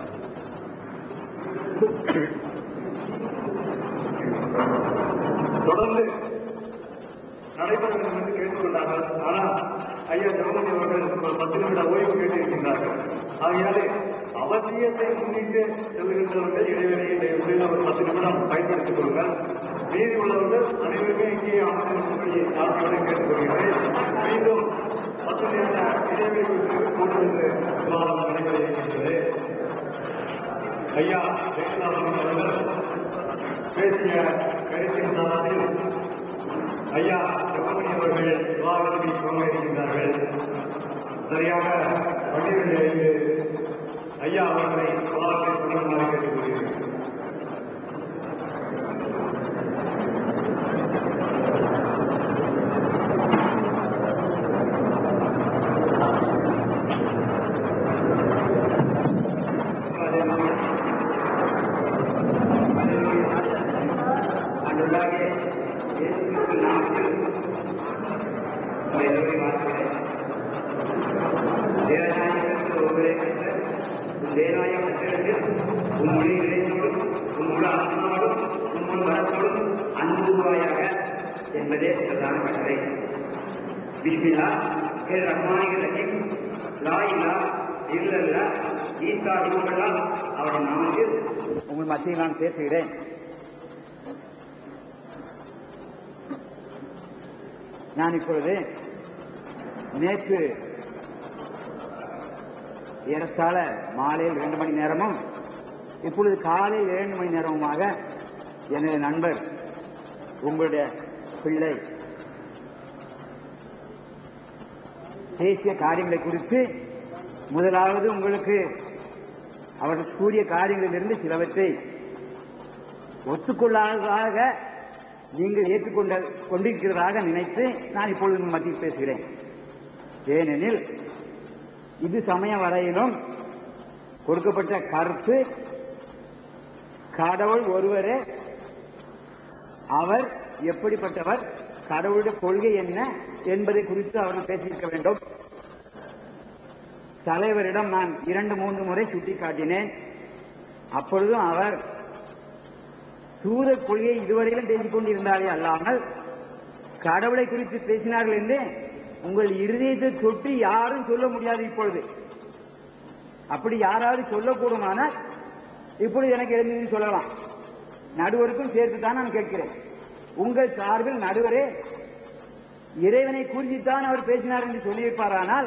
தொடர்ந்து நடைபெற வேண்டும் என்று கேட்டுக்கொண்டார்கள் ஆனால் ஐயா ஜெகமணி அவர்கள் ஒரு பத்து நிமிட ஓய்வு கேட்டிருக்கின்றார்கள் ஆகையாலே அவசியத்தை முன்னிட்டு செல்கின்றவர்கள் இடைவெளியை தயவு செய்து ஒரு பத்து நிமிடம் பயன்படுத்திக் கொள்ளுங்கள் மீதி உள்ளவர்கள் அனைவருமே இங்கே அமர்ந்திருக்கும்படி தாழ்மையுடன் கேட்டுக்கொள்கிறேன் மீண்டும் பத்து நிமிட இடைவெளி விட்டு கொண்டு வந்து விவாதம் நடைபெற இருக்கின்றது ஐயா ஜெயலலிதா அவர்கள் பேசிய கருத்தின் சாராதில் ஐயா சுப்பிரமணிய அவர்கள் விவாதத்தை கொண்டு இருக்கின்றார்கள் சரியாக பன்னிரண்டு ஐந்து ஐயா அவர்களை விவாதத்தை தொடங்குமாறு கேட்டுக்கொள்கிறேன் அன்றுள்ளாக இயேசு கிறிஸ்து நாமத்தில் உங்களை எல்லோரையும் வாழ்த்துகிறேன் தேவநாயகத்தில் ஒருவரை பெற்ற உன் தேவநாய கட்டிடத்தில் உன் மொழி இணைந்தோடும் உன் முழு ஆத்மாவோடும் உன் முன் வரத்தோடும் அன்புவாயாக என்பதே பிரதான கட்டளை பிஸ்மில்லா ஹே ரஹ்மானிகள் ரஹீம் லா இல்லா இல்லல்ல ஈசா ரூபல்லா அவருடைய நாமத்தில் உங்கள் மத்தியில் நான் பேசுகிறேன் நான் இப்பொழுது நேற்று ஏறத்தாழ மாலையில் இரண்டு மணி நேரமும் இப்பொழுது காலை ஏழு மணி நேரமுமாக எனது நண்பர் உங்களுடைய பிள்ளை பேசிய காரியங்களை குறித்து முதலாவது உங்களுக்கு அவர்கள் கூறிய காரியங்களிலிருந்து சிலவற்றை ஒத்துக்கொள்ளாததாக நீங்கள் ஏற்றுக்கொண்ட கொண்டிருக்கிறதாக நினைத்து நான் இப்பொழுது உங்கள் மத்தியில் பேசுகிறேன் ஏனெனில் இது சமய வரையிலும் கொடுக்கப்பட்ட கருத்து கடவுள் ஒருவரே அவர் எப்படிப்பட்டவர் கடவுளுடைய கொள்கை என்ன என்பதை குறித்து அவர்கள் பேசியிருக்க வேண்டும் தலைவரிடம் நான் இரண்டு மூன்று முறை சுட்டிக்காட்டினேன் அப்பொழுதும் அவர் தூத கொள்கையை இதுவரையிலும் பேசிக் கொண்டிருந்தாரே அல்லாமல் கடவுளை குறித்து பேசினார்கள் என்று உங்கள் இருதயத்தை தொட்டு யாரும் சொல்ல முடியாது இப்பொழுது அப்படி யாராவது சொல்லக்கூடுமானால் இப்பொழுது எனக்கு எழுந்து சொல்லலாம் நடுவருக்கும் சேர்த்து தான் நான் கேட்கிறேன் உங்கள் சார்பில் நடுவரே இறைவனை குறித்துத்தான் அவர் பேசினார் என்று சொல்லியிருப்பாரானால்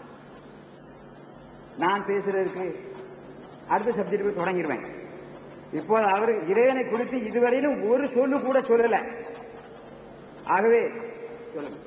நான் பேசுறதுக்கு அடுத்த சப்ஜெக்டுக்கு தொடங்கிடுவேன் இப்போது அவர் இறைவனை குறித்து இதுவரையிலும் ஒரு சொல்லு கூட சொல்லல ஆகவே சொல்லுங்க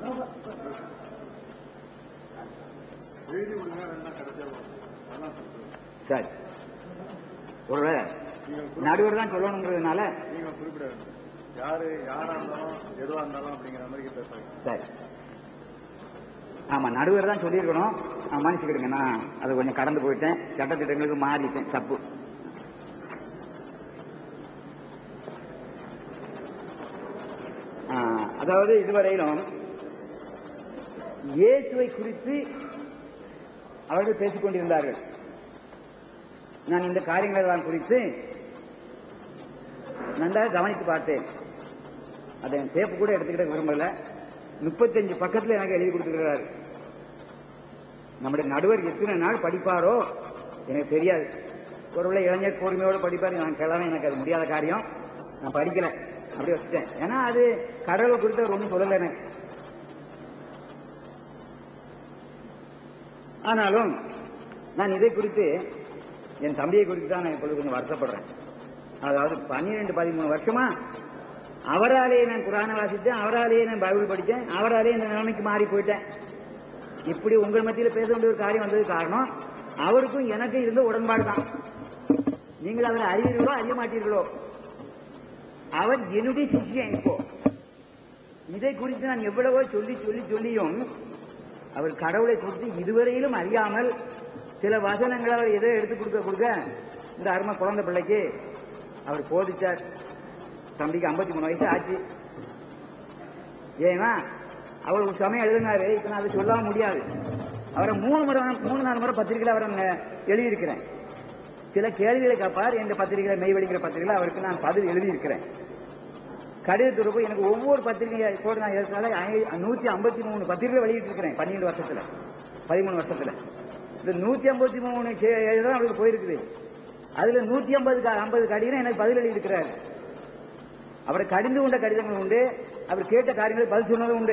எழுதி விடுங்க வேணா கடைசியாக அதெல்லாம் சரி ஒருவேளை நடுவர் தான் சொல்லணுங்கிறதுனால நீங்க குறிப்பிட வேண்டும் யாரு யாரா இருந்தாலும் எதுவா இருந்தாலும் அப்படிங்கிற மாதிரி பேசுறாங்க சரி ஆமா நடுவர் தான் சொல்லியிருக்கணும் ஆ, மன்னிச்சுக்கிடுங்க நான் அதை கொஞ்சம் கடந்து போயிட்டேன் சட்டத்திட்டங்களுக்கு மாறிட்டேன் தப்பு அதாவது இதுவரையிலும் இயேசுவை குறித்து அவர்கள் பேசிக் கொண்டிருந்தார்கள் நான் இந்த காரியங்களை எல்லாம் குறித்து நன்றாக கவனித்து பார்த்தேன் அதை என் டேப்பு கூட எடுத்துக்கிட்ட விரும்பல முப்பத்தஞ்சு பக்கத்துல எனக்கு எழுதி கொடுத்துருக்கிறாரு நம்முடைய நடுவர் எத்தனை நாள் படிப்பாரோ எனக்கு தெரியாது ஒருவேளை இளைஞர் பொறுமையோடு படிப்பார் நான் கிளம்ப எனக்கு அது முடியாத காரியம் நான் படிக்கல அப்படியே வச்சுட்டேன் ஏன்னா அது கடவுளை குறித்து அவர் ஒன்றும் சொல்லலை எனக்கு ஆனாலும் நான் இதை குறித்து என் தம்பியை குறித்து தான் நான் இப்பொழுது கொஞ்சம் வருத்தப்படுறேன் அதாவது பன்னிரெண்டு பதிமூணு வருஷமா அவராலேயே நான் குரானை வாசித்தேன் அவராலேயே நான் பைபிள் படித்தேன் அவராலேயே இந்த நிலைமைக்கு மாறி போயிட்டேன் இப்படி உங்கள் மத்தியில் பேச வேண்டிய ஒரு காரியம் வந்தது காரணம் அவருக்கும் எனக்கு இருந்த உடன்பாடு தான் நீங்கள் அவரை அறிவீர்களோ அறிய மாட்டீர்களோ அவர் என்னுடைய சிஷ்யன் இப்போ இதை குறித்து நான் எவ்வளவோ சொல்லி சொல்லி சொல்லியும் அவர் கடவுளை குறித்து இதுவரையிலும் அறியாமல் சில வசனங்களை அவர் எதோ எடுத்து கொடுக்க கொடுக்க இந்த அருமை குழந்தை பிள்ளைக்கு அவர் போதிச்சார் தம்பிக்கு 53 மூணு வயசு ஆச்சு ஏன்னா அவர் ஒரு சமயம் எழுதினாரு இப்ப நான் அதை சொல்லாம முடியாது அவரை மூணு முறை மூணு நாலு முறை பத்திரிகையில் அவரை நான் எழுதியிருக்கிறேன் சில கேள்விகளை கேட்பார் இந்த பத்திரிகையில மெய்வெளிங்கிற பத்திரிகையில் அவருக்கு நான் பதில் எழுதியிருக்கிறேன் கடிதத்தில் போய் எனக்கு ஒவ்வொரு பத்திரிகை போட்டு நான் எழுதினால நூத்தி ஐம்பத்தி மூணு பத்திரிகை வெளியிட்டு இருக்கிறேன் பன்னெண்டு வருஷத்துல பதிமூணு வருஷத்துல இந்த நூத்தி ஐம்பத்தி மூணு எழுதான் அவருக்கு போயிருக்குது அதுல நூத்தி ஐம்பது ஐம்பது கடிதம் எனக்கு பதில் எழுதியிருக்கிறார் அவரை கடிந்து கொண்ட கடிதங்கள் உண்டு அவர் கேட்ட காரியங்களை பதில் சொன்னதும் உண்டு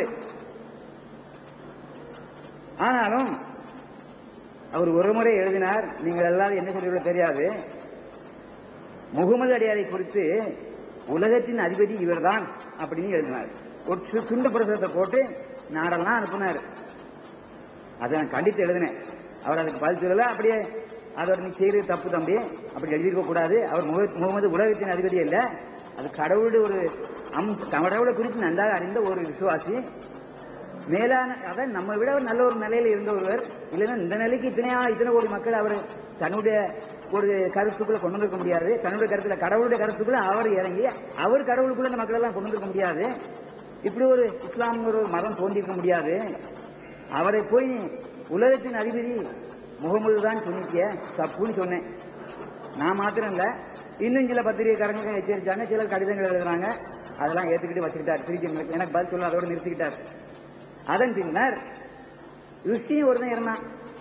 ஆனாலும் அவர் ஒரு முறை எழுதினார் நீங்கள் எல்லாரும் என்ன சொல்லுவீங்களோ தெரியாது முகமது அடியாரை குறித்து உலகத்தின் அதிபதி இவர்தான் அப்படின்னு எழுதினார் ஒரு சு- துண்டு பிரசுரத்தை போட்டு நாடெல்லாம் அனுப்புனார் அதை நான் கண்டித்து எழுதினேன் அவர் அதுக்கு பதில் சொல்லல அப்படியே அதோட நீ செய்யறது தப்பு தம்பி அப்படி எழுதியிருக்க கூடாது அவர் முக- முகமது உலகத்தின் அதிபதி இல்ல அது கடவுளுடைய ஒரு அம் கடவுளை குறித்து நன்றாக அறிந்த ஒரு விசுவாசி மேலான அதான் நம்ம விட ஒரு நல்ல ஒரு நிலையில இருந்த ஒருவர் இல்லைன்னா இந்த நிலைக்கு இத்தனையா இத்தனை கோடி மக்கள் அவர் தன்னுடைய ஒரு கருத்துக்குள்ள கொண்டு வந்திருக்க முடியாது தன்னுடைய கருத்துல கடவுளுடைய கருத்துக்குள்ள அவர் இறங்கி அவர் கடவுளுக்குள்ள இந்த மக்கள் எல்லாம் கொண்டு வந்திருக்க முடியாது இப்படி ஒரு இஸ்லாம் ஒரு மதம் தோன்றியிருக்க முடியாது அவரை போய் உலகத்தின் அதிபதி முகமது தான் சொன்னிக்க தப்புன்னு சொன்னேன் நான் மாத்திரம் இல்ல இன்னும் சில பத்திரிகைக்காரங்க எச்சரிச்சாங்க சிலர் கடிதங்கள் எழுதுறாங்க அதெல்லாம் ஏத்துக்கிட்டு வச்சுக்கிட்டார் திருச்சி எனக்கு பதில் சொல்ல அதோட நிறுத்திக்கிட்டார் அதன் பின்னர் ருஷ்டியும் ஒருத்தன் இருந்தான்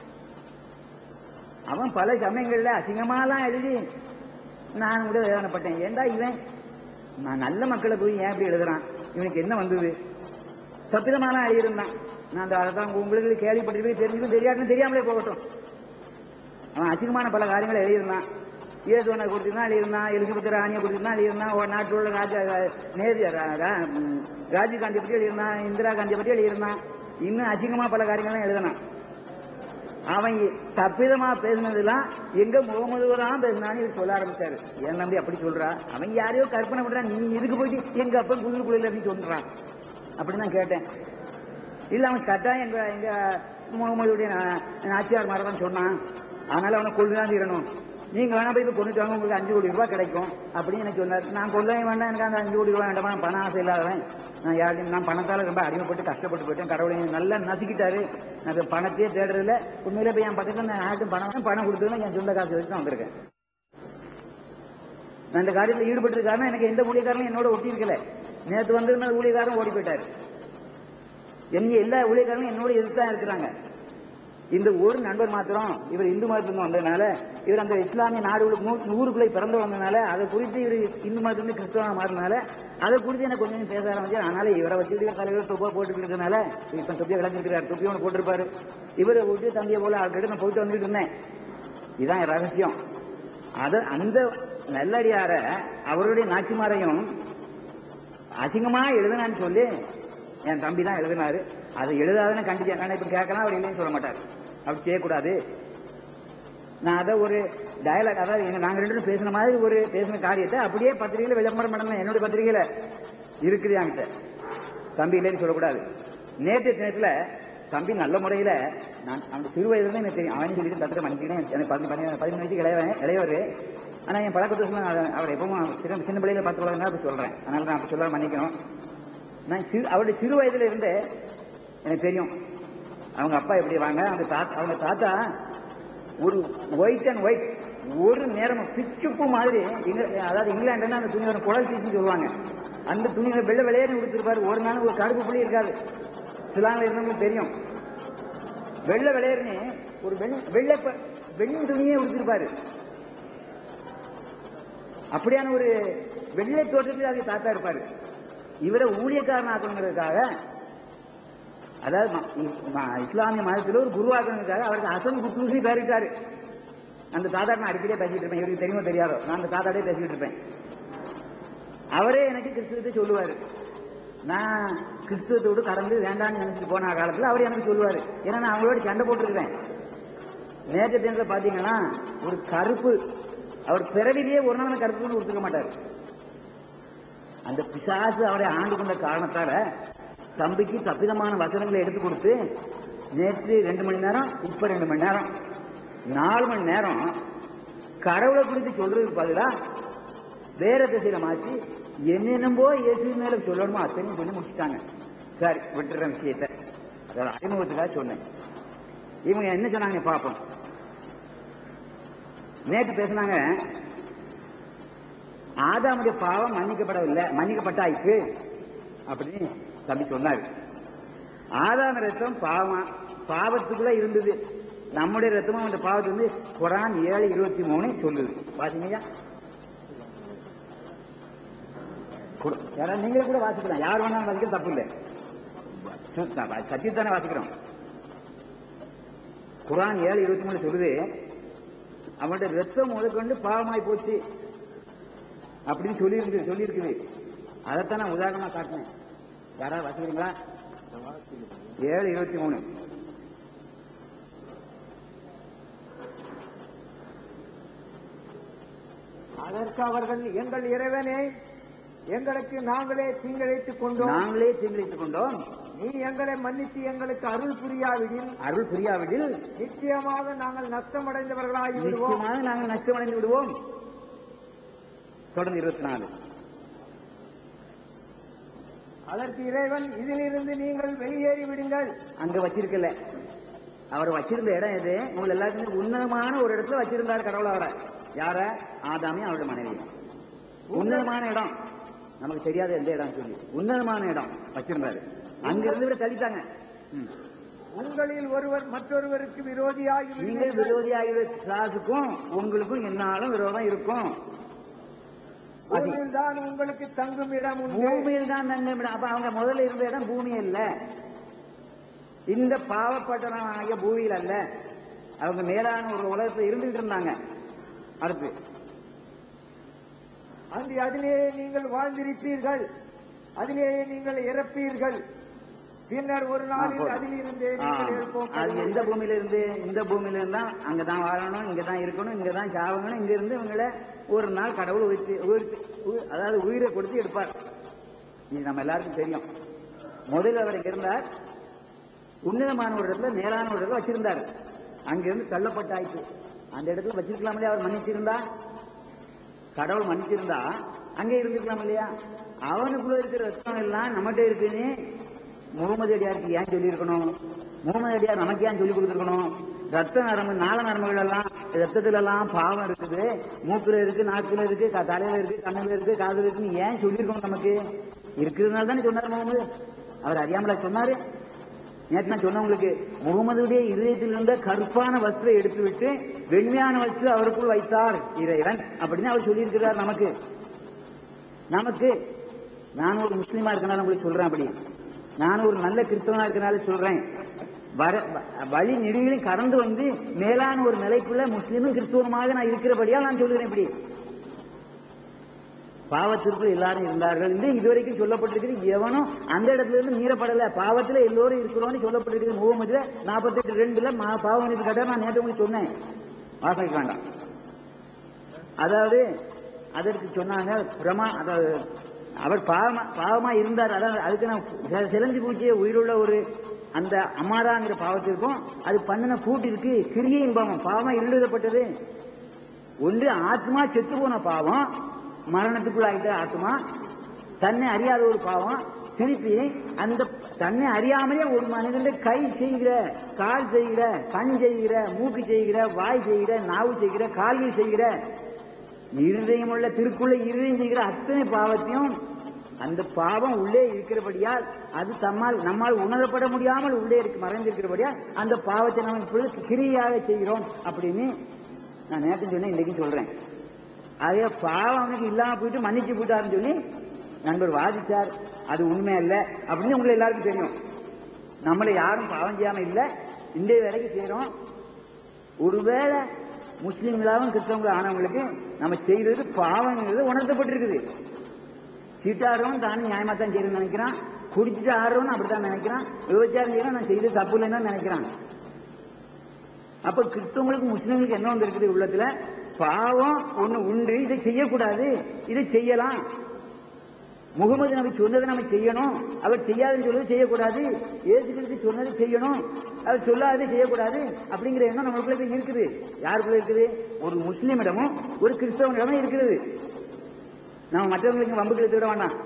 அவன் பல சமயங்கள்ல அசிங்கமாலாம் எழுதி நான் கூட வேதனைப்பட்டேன் ஏண்டா இவன் நான் நல்ல மக்களை போய் ஏன் இப்படி எழுதுறான் இவனுக்கு என்ன வந்தது தப்பிதமாலாம் எழுதியிருந்தான் நான் அந்த அதான் உங்களுக்கு கேள்விப்பட்டிருப்பேன் தெரிஞ்சுக்கும் தெரியாதுன்னு தெரியாமலே போகட்டும் அவன் அசிங்கமான பல காரியங்களை எழுதியிருந்தான் இயேசுவனை கொடுத்திருந்தான் எழுதியிருந்தான் எலிசபெத் ராணியை கொடுத்திருந்தான் எழுதியிருந்தான் ஒரு நாட்டில் உள்ள ராஜா நேரு ரா- ரா- ம், ராஜீவ் காந்தி பற்றி எழுதியிருந்தான் இந்திரா காந்தி பற்றி எழுதியிருந்தான் இன்னும் அசிங்கமா பல காரியங்களும் எழுதினான் அவன் தப்பிதமா பேசினதெல்லாம் எங்க முகமது தான் பேசினான்னு இவர் சொல்ல ஆரம்பிச்சாரு என் நம்பி அப்படி சொல்றா அவன் யாரையோ கற்பனை பண்றான் நீ இதுக்கு போயிட்டு எங்க அப்பன் குதிரைக்குள்ள நீ சொல்றான் அப்படின்னு நான் கேட்டேன் இல்ல அவன் கட்டாயம் எங்க எங்க முகமதுடைய நா- நாச்சியார் மாதிரி தான் சொன்னான் அதனால அவனை கொள்ளுதான் தீரணும் நீங்க வேணா போய் இப்ப கொண்டுட்டு வாங்க உங்களுக்கு அஞ்சு கோடி ரூபாய் கிடைக்கும் அப்படின்னு எனக்கு சொன்னார் நான் கொள்ளவே வேண்டாம் எனக்கு அந்த அஞ்சு கோடி ரூபாய் வேண்டாமா நான் பணம் ஆசை இல்லாதவன் நான் யாரையும் நான் பணத்தால ரொம்ப அடிமைப்பட்டு கஷ்டப்பட்டு போயிட்டேன் கடவுளை என்னை நல்லா நசுக்கிட்டாரு நான் இப்ப பணத்தையே தேடுறதில்ல உண்மையில போய் என் பக்கத்துல நான் யாருக்கும் பணம் பணம் கொடுத்ததுல என் சொந்த காசு வச்சு தான் வந்திருக்கேன் நான் இந்த காரியத்தில் ஈடுபட்டிருக்காருன்னா எனக்கு எந்த ஊழியக்காரனும் என்னோட ஒட்டி இருக்கல நேற்று வந்திருந்த ஊழியக்காரன் ஓடி போயிட்டாரு என்ன எல்லா ஊழியக்காரங்களும் என்னோட எதிர்த்து தான் இருக்கிறாங்க இந்த ஒரு நண்பர் மாத்திரம் இவர் இந்து மதத்திலிருந்து வந்ததுனால இவர் அந்த இஸ்லாமிய நாடுகளுக்கு நூ- நூறுக்குள்ளே பிறந்து வந்ததுனால அதை குறித்து இவர் இந்து மதத்திலிருந்து கிறிஸ்தவ மாறினால அதை குறித்து எனக்கு கொஞ்சம் பேச ஆரம்பிச்சு அதனால இவரை வச்சுட்டு தலைவர் தொப்பா போட்டுட்டு இருக்கனால இப்ப தொப்பியை விளங்கிருக்கிறார் தொப்பி ஒன்று போட்டிருப்பாரு இவரை விட்டு தம்பியை போல ஆள்கிட்ட நான் போயிட்டு வந்துட்டு இருந்தேன் இதுதான் என் ரகசியம் அது அந்த நல்லடியார அவருடைய நாச்சிமாரையும் அசிங்கமா எழுதுனான்னு சொல்லி என் தம்பி தான் எழுதினாரு அது எழுதாதுன்னு கண்டிச்சேன் நான் இப்ப கேட்கலாம் அவர் இல்லைன்னு சொல்ல மாட்டார் அப்படி செய்யக்கூடாது நான் அதை ஒரு டயலாக் அதாவது எங்க நாங்க ரெண்டு பேரும் பேசின மாதிரி ஒரு பேசின காரியத்தை அப்படியே பத்திரிகையில விளம்பரம் பண்ணணும் என்னுடைய பத்திரிகையில இருக்குது என்கிட்ட தம்பி இல்லைன்னு சொல்லக்கூடாது நேற்று தினத்துல தம்பி நல்ல முறையில நான் அவன் சிறு வயதுல எனக்கு தெரியும் அவன் சொல்லிட்டு தத்துக்க மன்னிக்கிறேன் எனக்கு பதினஞ்சு பதினஞ்சு பதினஞ்சு வயசுக்கு இளையவன் இளையவர் ஆனா என் பழக்கத்தை சொன்னா அவர் எப்பவும் சின்ன சின்ன பிள்ளையில பார்த்து வளர்ந்தா அப்படி சொல்றேன் அதனால நான் அப்படி சொல்ல மன்னிக்கணும் நான் சிறு அவருடைய சிறு வயதுல இருந்தே எனக்கு தெரியும் அவங்க அப்பா எப்படி வாங்க அவங்க தாத்தா அவங்க தாத்தா ஒரு ஒயிட் அண்ட் ஒயிட் ஒரு நேரம் பிச்சுப்பு மாதிரி இங்க- அதாவது இங்கிலாந்துல அந்த துணி வரும் குழல் சீச்சுன்னு சொல்லுவாங்க அந்த துணியை வெள்ளை வெள்ளையன்னு கொடுத்துருப்பாரு ஒரு நாள் ஒரு கருப்பு புள்ளி இருக்காது சிலாங்கில் இருந்தவங்களுக்கு தெரியும் வெள்ளை வெள்ளையர்னு ஒரு வெண் வெள்ளை ப- வெண் துணியே கொடுத்துருப்பாரு அப்படியான ஒரு வெள்ளை தோற்றத்தில் அது தாத்தா இருப்பாரு இவரை ஊழியக்காரன் ஆக்கணுங்கிறதுக்காக அதாவது ம- இ- ம- இஸ்லாமிய மதத்தில் ஒரு குருவாக்கணுங்கிறதுக்காக அவருக்கு அசன் குத்தூசி பேரிட்டாரு அந்த தாத்தா நான் அடிக்கடியே பேசிட்டு இருப்பேன் இவருக்கு தெரியுமோ தெரியாதோ நான் அந்த தாத்தாடே பேசிட்டு இருப்பேன் அவரே எனக்கு கிறிஸ்துவத்தை சொல்லுவாரு நான் கிறிஸ்துவத்தோடு கடந்து வேண்டாம்னு நினைச்சிட்டு போன காலத்துல அவர் எனக்கு சொல்லுவாரு ஏன்னா நான் அவங்களோட சண்டை போட்டிருக்கிறேன் நேற்று தினத்தில் பாத்தீங்கன்னா ஒரு கருப்பு அவர் பிறவிலேயே ஒரு நாள் கருப்பு கொண்டு கொடுத்துக்க மாட்டார் அந்த பிசாசு அவரை ஆண்டு கொண்ட காரணத்தால தம்பிக்கு தப்பிதமான வசனங்களை எடுத்து கொடுத்து நேற்று ரெண்டு மணி நேரம் இப்ப ரெண்டு மணி நேரம் நாலு மணி நேரம் கடவுளை குறித்து சொல்றதுக்கு பதிலா வேற திசையில மாற்றி என்னென்னமோ இயேசு மேல சொல்லணுமோ அத்தனையும் சொல்லி முடிச்சுட்டாங்க சரி விட்டுற விஷயத்தை அதாவது அறிமுகத்துக்காக சொன்னேன் இவங்க என்ன சொன்னாங்க பார்ப்போம் நேற்று பேசினாங்க ஆதாமுடைய பாவம் மன்னிக்கப்படவில்லை மன்னிக்கப்பட்டாயிற்று அப்படின்னு தம்பி சொன்னார் ஆதாம ரத்தம் பாவம் பாவத்துக்குள்ள இருந்தது நம்முடைய ரத்தமும் அந்த பாவத்து வந்து குரான் ஏழு இருபத்தி மூணு சொல்லுது பாத்தீங்கய்யா குர- யாராவது நீங்களே கூட வாசிக்கலாம் யார் வேணாலும் வாசிக்க தப்பு இல்லை சத்தியத்தானே வாசிக்கிறோம் குரான் ஏழு இருபத்தி மூணு சொல்லுது அவனுடைய ரத்தம் முதற்கொண்டு பாவமாய் போச்சு அப்படின்னு சொல்லி இருக்கு சொல்லி இருக்குது அதைத்தான் நான் உதாரணமா காட்டினேன் யாராவது வாசிக்கிறீங்களா ஏழு இருபத்தி மூணு அதற்கு அவர்கள் எங்கள் இறைவனே எங்களுக்கு நாங்களே தீங்கிழைத்துக் கொண்டோம் நாங்களே தீங்கிழைத்துக் கொண்டோம் நீ எங்களை மன்னித்து எங்களுக்கு அருள் புரியாவிடில் அருள் புரியாவிடில் நிச்சயமாக நாங்கள் நஷ்டமடைந்தவர்களாகி விடுவோம் நிச்சயமாக நாங்கள் நஷ்டமடைந்து விடுவோம் தொடர்ந்து இருபத்தி நாலு அதற்கு இறைவன் இதிலிருந்து நீங்கள் வெளியேறி விடுங்கள் அங்க வச்சிருக்கல அவர் வச்சிருந்த இடம் எது உங்களை எல்லாருக்குமே உன்னதமான ஒரு இடத்துல வச்சிருந்தார் கடவுள் அவரை யார ஆதாமியும் அவருடைய மனைவி உன்னதமான இடம் நமக்கு தெரியாத எந்த இடம் சொல்லி உன்னதமான இடம் வச்சிருந்தாரு அங்க இருந்து விட தள்ளிட்டாங்க ம். உங்களில் ஒருவர் மற்றொருவருக்கு விரோதியாகி நீங்கள் விடுவீர்கள். விரோதியாகிற கிளாஸுக்கும் உங்களுக்கும் என்னாலும் விரோதம் இருக்கும் அது பூமியில்தான் உங்களுக்கு தங்கும் இடம் உண்டு பூமியில் தான் தங்கும் அப்ப அவங்க முதல்ல இருந்த இடம் பூமி இல்ல இந்த பாவப்பட்டனம் ஆகிய பூமியில் அல்ல அவங்க மேலான ஒரு உலகத்துல இருந்துகிட்டு இருந்தாங்க அடுத்து அங்கு அதிலேயே நீங்கள் வாழ்ந்திருப்பீர்கள் அதிலேயே நீங்கள் இறப்பீர்கள் பின்னர் ஒரு நாளில் போதும். அதிலிருந்தே ஆ, நீங்கள் அது எந்த எழுப்போம் பூமியில இருந்து இந்த பூமியில இருந்தா அங்கதான் வாழணும் இங்கதான் இருக்கணும் இங்கதான் சாவணும் இங்க இருந்து இவங்களை ஒரு நாள் கடவுள் உயிர்த்து உயிர்த்து உயிர்- அதாவது உயிரை கொடுத்து எடுப்பார் இது நம்ம எல்லாருக்கும் தெரியும் முதல்ல அவர் இங்க இருந்தார் உன்னதமான ஒரு இடத்துல மேலான ஒரு இடத்துல வச்சிருந்தார் அங்கிருந்து தள்ளப்பட்டாயிற்று அந்த இடத்துல வச்சிருக்கலாமே அவர் மன்னிச்சிருந்தா கடவுள் மன்னிச்சிருந்தா அங்கே இருந்திருக்கலாம் இல்லையா அவனுக்குள்ள இருக்கிற ரத்தம் எல்லாம் நம்மகிட்ட இருக்குன்னு முகமது அடியாருக்கு ஏன் சொல்லியிருக்கணும் முகமது அடியார் நமக்கு ஏன் சொல்லி கொடுத்துருக்கணும் ரத்த நரம்பு நாள நரம்புகள் எல்லாம் ரத்தத்துல எல்லாம் பாவம் இருக்குது மூக்குல இருக்கு நாக்குல இருக்கு க- தலையில இருக்கு கண்ணுல இருக்கு காதுல இருக்குன்னு ஏன் சொல்லியிருக்கணும் நமக்கு இருக்கிறதுனால தானே சொன்னார் முகமது அவர் அறியாமலா சொன்னாரு நேற்று நான் சொன்ன உங்களுக்கு முகமதுடைய இதயத்தில் இருந்த கருப்பான வஸ்துவை எடுத்து விட்டு வெண்மையான வஸ்து அவருக்குள் வைத்தார் இறைவன் அப்படின்னு அவர் சொல்லியிருக்கிறார் நமக்கு நமக்கு நான் ஒரு முஸ்லீமா இருக்கனால உங்களுக்கு சொல்றேன் அப்படி நான் ஒரு நல்ல கிறிஸ்தவனா இருக்கனால சொல்றேன் வர வ- வழி நெடுகிலும் கடந்து வந்து மேலான ஒரு நிலைக்குள்ள முஸ்லீமும் கிறிஸ்துவமாக நான் இருக்கிறபடியா நான் சொல்லுகிறேன் இப்படி பாவத்திற்குள் எல்லாரும் இருந்தார்கள் என்று இதுவரைக்கும் சொல்லப்பட்டிருக்கிறது எவனும் அந்த இடத்துல இருந்து மீறப்படல பாவத்துல எல்லோரும் இருக்கிறோம்னு சொல்லப்பட்டிருக்கிறது முகமதுல நாற்பத்தெட்டு ரெண்டுல மா- பாவ மன்னிப்பு கேட்டா நான் நேற்று உங்களுக்கு சொன்னேன் வாசிக்க வேண்டாம் அதாவது அதற்கு சொன்னாங்க பிரமா அதாவது அவர் பாவமா பாவமா இருந்தார் அதாவது அதுக்கு நான் சி- சிலந்தி பூச்சிய உயிருள்ள ஒரு அந்த அமாராங்கிற பாவத்திற்கும் அது பண்ணின கூட்டிற்கு கிரியை பாவம் பாவமா எழுதப்பட்டது ஒன்று ஆத்மா செத்து போன பாவம் மரணத்துக்குள்ள ஆகிட்ட ஆத்மா தன்னை அறியாத ஒரு பாவம் திருப்பி அந்த தன்னை அறியாமலே ஒரு மனிதனுடைய கை செய்கிற கால் செய்கிற கண் செய்கிற மூக்கு செய்கிற வாய் செய்கிற நாவு செய்கிற கால்கள் செய்கிற இருதயம் உள்ள திருக்குள்ள இருதயம் செய்கிற அத்தனை பாவத்தையும் அந்த பாவம் உள்ளே இருக்கிறபடியால் அது தம்மால் நம்மால் உணரப்பட முடியாமல் உள்ளே இருக்கு மறைந்திருக்கிறபடியால் அந்த பாவத்தை நம்ம இப்பொழுது கிரியாக செய்கிறோம் அப்படின்னு நான் நேற்று சொன்னேன் இன்னைக்கு சொல்றேன் அதே பாவம் அவனுக்கு இல்லாம போயிட்டு மன்னிச்சு போயிட்டாருன்னு சொல்லி நண்பர் வாதிச்சார் அது உண்மை அல்ல அப்படின்னு உங்களுக்கு எல்லாருக்கும் தெரியும் நம்மளை யாரும் பாவம் செய்யாம இல்ல இன்றைய வரைக்கும் செய்யறோம் ஒருவேளை முஸ்லீம்களாகவும் கிறிஸ்தவங்களும் ஆனவங்களுக்கு நம்ம செய்யறது பாவங்கிறது உணர்த்தப்பட்டிருக்குது சீட்டாடுறவன் தானும் நியாயமா தான் செய்யணும்னு நினைக்கிறான் குடிச்சிட்டு ஆடுறவன் அப்படித்தான் நினைக்கிறான் விபச்சாரம் செய்யணும் நான் செய்தது தப்பு இல்லைன்னு தான் நினைக்கிறான் அப்ப கிறிஸ்தவங்களுக்கு முஸ்லிம்களுக்கு என்ன வந்து இருக்குது உள்ளத்துல பாவம் ஒண்ணு உண்டு இதை செய்யக்கூடாது இதை செய்யலாம் முகமது நபி சொன்னதை நம்ம செய்யணும் அவர் செய்யாதுன்னு சொல்றது செய்யக்கூடாது ஏசு கிறிஸ்து சொன்னதை செய்யணும் அவர் சொல்லாததை செய்யக்கூடாது அப்படிங்கிற எண்ணம் நம்மளுக்குள்ள போய் இருக்குது யாருக்குள்ள இருக்குது ஒரு முஸ்லீமிடமும் ஒரு கிறிஸ்தவனிடமும் இருக்கிறது நம்ம மற்றவங்களுக்கு வம்புக்கு விட வேண்டாம்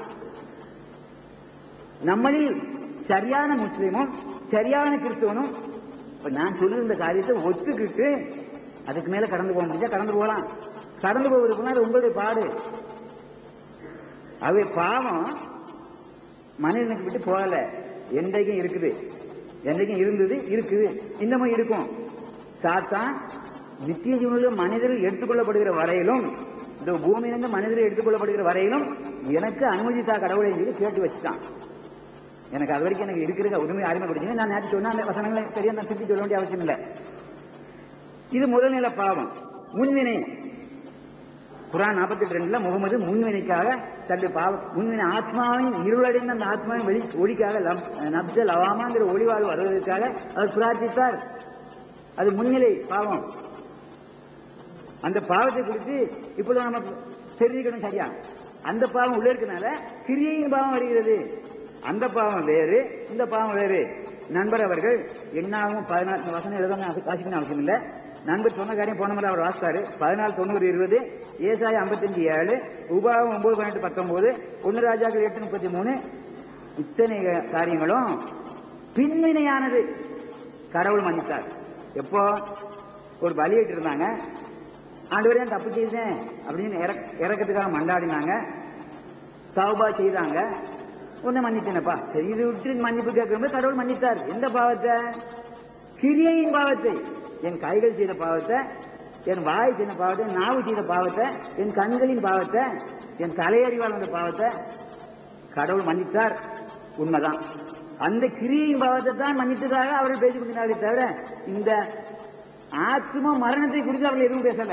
நம்மளில் சரியான முஸ்லீமும் சரியான கிறிஸ்தவனும் இப்ப நான் சொல்லுற இந்த காரியத்தை ஒத்துக்கிட்டு அதுக்கு மேல கடந்து போக முடிஞ்சா கடந்து போகலாம் கடந்து போவதற்கு அது உங்களுடைய பாடு அவை பாவம் மனிதனுக்கு விட்டு போகல என்றைக்கும் இருக்குது என்றைக்கும் இருந்தது இருக்குது இன்னமும் இருக்கும் சாத்தான் நித்திய ஜீவனில் மனிதர்கள் எடுத்துக்கொள்ளப்படுகிற வரையிலும் இந்த பூமியிலிருந்து மனிதர்கள் எடுத்துக்கொள்ளப்படுகிற வரையிலும் எனக்கு அனுமதித்தா கடவுளை சொல்லி கேட்டு வச்சுட்டான் எனக்கு அது வரைக்கும் எனக்கு இருக்கிற உரிமை அறிமுகப்படுத்தி நான் நேற்று சொன்ன அந்த வசனங்களை சரியா நான் திருப்பி சொல்ல வேண்டிய அவசியம் இல்லை இது முதல்நில பாவம் முன்வினை குரான் நாற்பத்தி ரெண்டுல முகமது முன்வினைக்காக தன்னுடைய பாவ முன்வினை ஆத்மாவின் இருளடைந்த அந்த ஆத்மாவின் வெளி ஒளிக்காக லம்- நப்ச லவாமாங்கிற ஒளிவாழ்வு வருவதற்காக அவர் பிரார்த்தித்தார் அது முன்னிலை பாவம் அந்த பாவத்தை குறித்து இப்பொழுது நம்ம தெரிஞ்சுக்கணும் சரியா அந்த பாவம் உள்ள இருக்கனால கிரியையின் பாவம் வருகிறது அந்த பாவம் வேறு இந்த பாவம் வேறு நண்பர் அவர்கள் என்னாகும் பதினாறு வசனம் எழுதணும் வாசிக்கணும் அவசியம் இல்லை நண்பர் சொன்ன காரியம் போன முறை அவர் வாசித்தாரு பதினாலு தொண்ணூறு இருபது ஏசாய ஐம்பத்தஞ்சு ஏழு உபாகம் ஒன்பது பன்னெண்டு பத்தொன்பது ஒன்னு ராஜாக்கள் எட்டு முப்பத்தி மூணு இத்தனை காரியங்களும் பின்வினையானது கடவுள் மன்னித்தார் எப்போ ஒரு பலியிட்டு இருந்தாங்க ஆண்டவரே நான் தப்பு செய்தேன் அப்படின்னு இறக்- இறக்கத்துக்காக மண்டாடினாங்க தௌபா செய்தாங்க உன்னை மன்னித்தேனப்பா சரி இது விட்டு மன்னிப்பு கேட்கும்போது கடவுள் மன்னித்தார் எந்த பாவத்தை கிரியையின் பாவத்தை என் கைகள் செய்த பாவத்தை என் வாய் செய்த பாவத்தை என் நாவு செய்த பாவத்தை என் கண்களின் பாவத்தை என் தலையறிவால் வந்த பாவத்தை கடவுள் மன்னித்தார் உண்மைதான் அந்த கிரியின் பாவத்தை தான் மன்னித்ததாக அவர்கள் பேசிக் கொண்டார்களே தவிர இந்த ஆத்ம மரணத்தை குறித்து அவர்கள் எதுவும் பேசல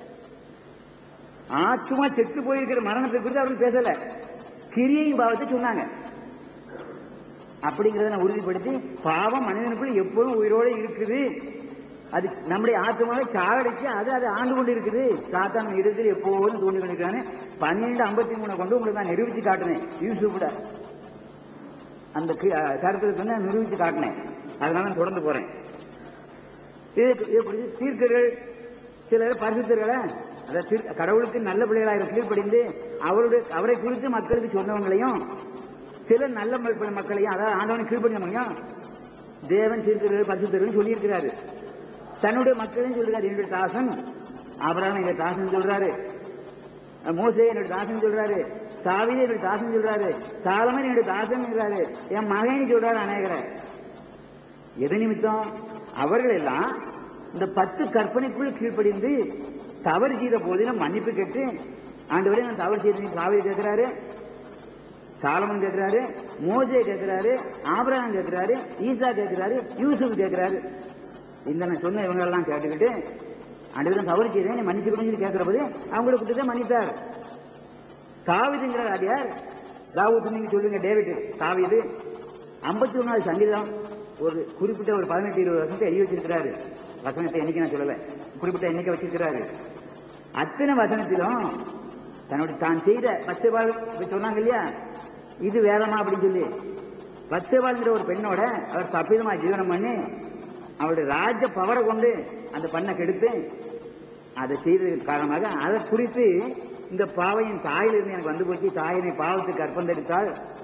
ஆத்மா செத்து போயிருக்கிற மரணத்தை குறித்து அவர்கள் பேசல கிரியின் பாவத்தை சொன்னாங்க அப்படிங்கறத நான் உறுதிப்படுத்தி பாவம் மனிதனுக்குள் எப்போதும் உயிரோடு இருக்குது அது நம்முடைய ஆத்மாவை சாகடிச்சு அது அதை ஆண்டு கொண்டு இருக்குது சாத்தான் இடத்தில் எப்போதும் தோண்டி கொண்டிருக்கான்னு பன்னெண்டு ஐம்பத்தி மூணு கொண்டு உங்களுக்கு நான் நிரூபிச்சு காட்டினேன் யூசுஃபுட அந்த கி- அஹ் கருத்துக்கு வந்து நான் நிரூபிச்சு காட்டினேன் அதனால நான் தொடர்ந்து போறேன் இது இது குறித்து தீர்க்கர்கள் சிலர் பரிசுத்தர்களை அதாவது தீர்க்க- கடவுளுக்கு நல்ல பிள்ளைகளாக கீழ்ப்படிந்து அவருடைய அவரை குறித்து மக்களுக்கு சொன்னவங்களையும் சில நல்ல ம- மக்களையும் அதாவது ஆண்டவனை கீழ்ப்படிய முடியும் தேவன் தீர்க்கிறது பரிசுத்தர்கள் சொல்லியிருக்கிறாரு தன்னுடைய மக்களையும் சொல்றாரு என்னுடைய தாசன் ஆபராம் எங்க தாசன் சொல்றாரு மோசே என்னுடைய தாசன் சொல்றாரு சாவியே என்னுடைய தாசன் சொல்றாரு சாலமன் என்னுடைய தாசன் சொல்றாரு என் மகன் சொல்றாரு அநேகரை எது நிமித்தம் அவர்கள் எல்லாம் இந்த பத்து கற்பனைக்குள் கீழ்ப்படிந்து தவறு செய்த போதிலும் மன்னிப்பு கேட்டு ஆண்டவரே நான் தவறு செய்தேன் சாவி கேட்கிறாரு சாலமன் கேட்கிறாரு மோசே கேட்கிறாரு ஆபிரகாம் கேட்கிறாரு ஈசா கேட்கிறாரு யூசுப் கேட்கிறாரு இந்த நான் சொன்ன இவங்க எல்லாம் கேட்டுக்கிட்டு ஆண்டவரே தவறு செய்தேன் நீ மன்னிச்சுக்கணும்னு சொல்லி கேட்கிற போது அவங்களை கொடுத்து மன்னித்தார் தாவிதுங்கிற அடியார் தாவூத் நீங்க சொல்லுங்க டேவிட் தாவீது ஐம்பத்தி ஒன்னாவது சங்கீதம் ஒரு குறிப்பிட்ட ஒரு பதினெட்டு இருபது வருஷத்தை எழுதி வச்சிருக்கிறாரு வசனத்தை என்னைக்கு நான் சொல்லல குறிப்பிட்ட எண்ணிக்கை வச்சிருக்கிறாரு அத்தனை வசனத்திலும் தன்னுடைய தான் செய்த பச்சைபால் சொன்னாங்க இல்லையா இது வேதமா அப்படின்னு சொல்லி பச்சைபால்ங்கிற ஒரு பெண்ணோட அவர் தப்பிதமா ஜீவனம் பண்ணி அவருடைய ராஜ பவரை கொண்டு அந்த பண்ணை கெடுத்து அதை செய்ததற்கு காரணமாக அதை குறித்து இந்த பாவையின் தாயிலிருந்து எனக்கு வந்து போச்சு தாயினை பாவத்துக்கு அர்ப்பந்தெடுத்தால்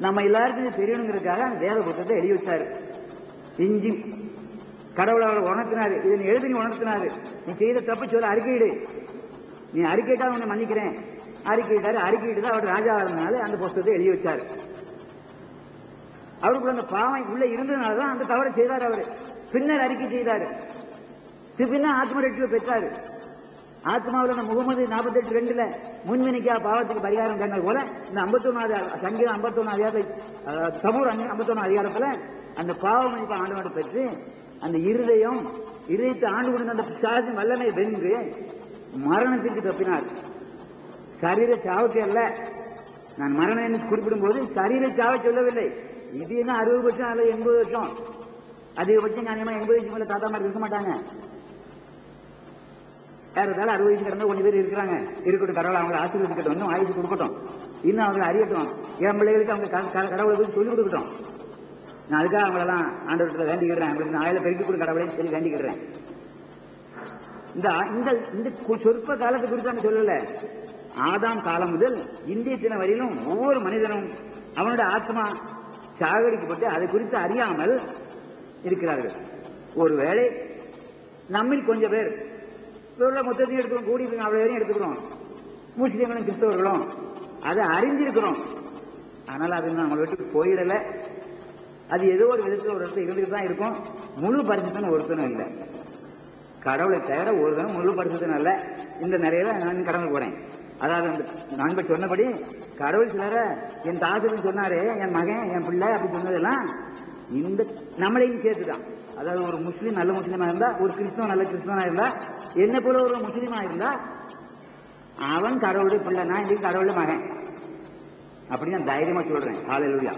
நம்ம எல்லாருக்கும் இது தெரியணுங்கிறதுக்காக அந்த வேத புத்தகத்தை எழுதி வச்சாரு இஞ்சி கடவுளை அவரை உணர்த்தினாரு இதை நீ எழுதி நீ உணர்த்தினாரு நீ செய்த தப்பு சொல்ல அறிக்கையிடு நீ அறிக்கையிட்டா உன்னை மன்னிக்கிறேன் அறிக்கையிட்டாரு அறிக்கையிட்டு தான் அவர் ராஜா இருந்தனால அந்த புத்தகத்தை எழுதி வச்சாரு அவருக்குள்ள அந்த பாவம் உள்ள இருந்ததுனால தான் அந்த தவறை செய்தார் அவரு பின்னர் அறிக்கை செய்தாரு பின்ன ஆத்ம ரட்சிப்பை பெற்றாரு ஆத்மாவில் அந்த முகமது நாற்பத்தெட்டு ரெண்டுல முன்வினிக்கா பாவத்துக்கு பரிகாரம் சொன்னது போல இந்த ஐம்பத்தொன்னாவது சங்கீதம் ஐம்பத்தொன்னு அதிகாரத்தை சமூர் ஐம்பத்தொன்னு அதிகாரத்துல அந்த பாவ மன்னிப்பு ஆண்டவனை பெற்று அந்த இருதயம் இருதயத்தை ஆண்டு கொண்டு அந்த பிசாசின் வல்லமை வென்று மரணத்திற்கு தப்பினார் சரீர சாவுக்கு அல்ல நான் மரணம் என்று குறிப்பிடும் போது சரீர சாவை சொல்லவில்லை இது என்ன அறுபது வருஷம் அல்ல எண்பது வருஷம் அதிகபட்சம் ஞானியமா எண்பது வயசு மேல தாத்தா மாதிரி இருக்க மாட்டாங்க ஏறத்தால அறுபது வயசு கடந்த கொஞ்சம் பேர் இருக்கிறாங்க இருக்கட்டும் கடவுளை அவங்களை ஆசீர்வதிக்கட்டும் இன்னும் ஆயுசு கொடுக்கட்டும் இன்னும் அவங்களை அறியட்டும் என் பிள்ளைகளுக்கு அவங்க க- க- கடவுளை போய் சொல்லிக் கொடுக்கட்டும் நான் அதுக்காக அவங்களெல்லாம் ஆண்டவர்கிட்ட வேண்டிக்கிறேன் அவங்களுக்கு நான் ஆயில பெருக்கி கொடு கடவுளையும் சொல்லி வேண்டிக்கிறேன் இந்த இந்த இந்த கு- சொற்ப காலத்தை குறித்து அங்க சொல்லல ஆதாம் காலம் முதல் இந்திய தின வரையிலும் ஒவ்வொரு மனிதனும் அவனுடைய ஆத்மா சாகடிக்கப்பட்டு அதை குறித்து அறியாமல் இருக்கிறார்கள் ஒருவேளை நம்மில் கொஞ்சம் பேர் இவரோட மொத்தத்தையும் எடுத்துக்கிறோம் கூடி அவ்வளவு பேரையும் எடுத்துக்கிறோம் முஸ்லீம்களும் கிறிஸ்தவர்களும் அதை அறிந்திருக்கிறோம் ஆனால் அது நம்மளை விட்டு போயிடல அது ஏதோ ஒரு விதத்தில் ஒரு இடத்துல இருந்துட்டு தான் இருக்கும் முழு பரிசுத்தம் ஒருத்தனும் இல்லை கடவுளை தவிர ஒருத்தனும் முழு பரிசுத்தம் அல்ல இந்த நிறைய நான் கடந்து போறேன் அதாவது அந்த நண்பர் சொன்னபடி கடவுள் சிலர என் தாசன் சொன்னாரே என் மகன் என் பிள்ளை அப்படி சொன்னதெல்லாம் இந்த நம்மளையும் சேர்த்துதான் அதாவது ஒரு முஸ்லீம் நல்ல முஸ்லீமா இருந்தா ஒரு கிறிஸ்தவன் நல்ல கிறிஸ்தவனா இருந்தா என்ன போல ஒரு முஸ்லீமா இருந்தா அவன் கடவுளுடைய பிள்ளை நான் இன்னைக்கு கடவுளுடைய மகன் அப்படி நான் தைரியமா சொல்றேன் காலையிலுயா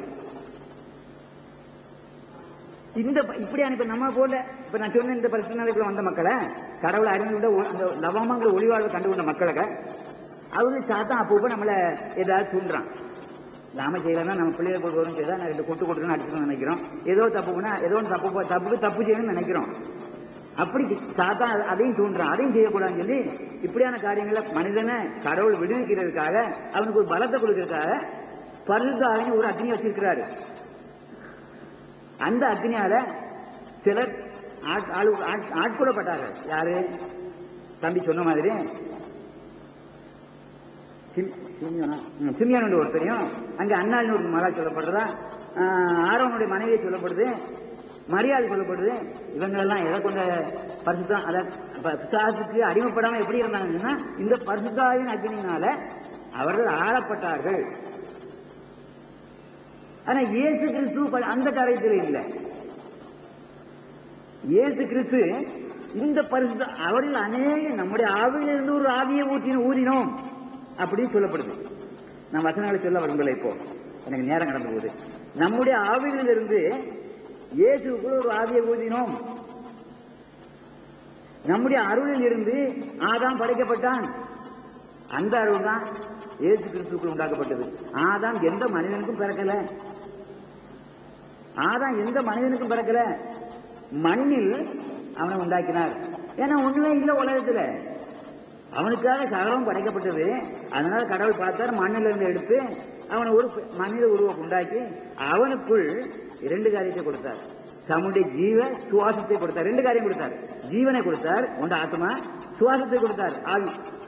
இந்த இப்படியான இப்ப நம்ம போல இப்ப நான் சொன்ன இந்த பிரச்சனைக்குள்ள வந்த மக்களை கடவுளை அறிந்து கொண்ட ஒ- அந்த லவமாங்கிற ஒளிவாழ்வை கண்டு கொண்ட மக்களுக்கு அவங்க சாத்தா அப்பப்போ நம்மளை ஏதாவது தூண்டுறான் நாம செய்யலன்னா நம்ம பிள்ளைகளை போட்டு வரும் செய்தா நான் ரெண்டு கொட்டு கொட்டுன்னு அடிச்சுக்கணும்னு நினைக்கிறோம் ஏதோ தப்புனா ஏதோ ஒன்று தப்பு போ- தப்புக்கு தப்பு செய்யணும்னு நினைக்கிறோம் அப்படி சாத்தா அத- அதையும் தூண்டுறான் அதையும் செய்யக்கூடாதுன்னு சொல்லி இப்படியான காரியங்களை மனிதனை கடவுள் விடுவிக்கிறதுக்காக அவனுக்கு ஒரு பலத்தை கொடுக்கறதுக்காக பரிசுத்தாவையும் ஒரு அக்னி வச்சிருக்கிறாரு அந்த அக்னியால சிலர் ஆட்- ஆளு- ஆட்- ஆட்கொள்ளப்பட்டார்கள் யாரு தம்பி சொன்ன மாதிரி சிம்- சிமியோனா? ம், சிமியோன் ஒருத்தரையும் அங்க அண்ணாள்னு ஒரு மகா சொல்லப்படுறதா ஆஹ், ஆரோனுடைய மனைவியை சொல்லப்படுது மரியாதை சொல்லப்படுது இவங்களெல்லாம் எதை கொண்ட பரிசுத்தம் அத ப- பிசாசுக்கு அடிமைப்படாம எப்படி இருந்தாங்கன்னா இந்த பரிசுத்தாவின் அக்னியினால அவர்கள் ஆளப்பட்டார்கள் ஆனா இயேசு கிறிஸ்து ப- அந்த காரியத்தில் இல்லை இயேசு கிறிஸ்து இந்த பரிசு அவர்கள் அநேக நம்முடைய ஆவியிலிருந்து ஒரு ஆவியை ஊற்றின ஊதினோம் அப்படின்னு சொல்லப்படுது நான் வசனங்களை சொல்ல விரும்பல இப்போ எனக்கு நேரம் கடந்து போகுது நம்முடைய ஆவியிலிருந்து இயேசுக்குள்ள ஒரு ஆவியை ஊதினோம் நம்முடைய அருளில் இருந்து ஆதாம் படைக்கப்பட்டான் அந்த அருள் தான் இயேசு கிறிஸ்துக்குள் உண்டாக்கப்பட்டது ஆதாம் எந்த மனிதனுக்கும் பிறக்கல ஆதாம் எந்த மனிதனுக்கும் பிறக்கல மண்ணில் அவனை உண்டாக்கினார் ஏன்னா ஒண்ணுமே இல்ல உலகத்துல அவனுக்காக சகலம் படைக்கப்பட்டது அதனால கடவுள் பார்த்தார் மண்ணில இருந்து எடுத்து அவனை ஒரு மனித உருவம் உண்டாக்கி அவனுக்குள் இரண்டு காரியத்தை கொடுத்தார் தம்முடைய ஜீவ சுவாசத்தை கொடுத்தார் ரெண்டு காரியம் கொடுத்தார் ஜீவனை கொடுத்தார் உண்ட ஆத்மா சுவாசத்தை கொடுத்தார் ஆவி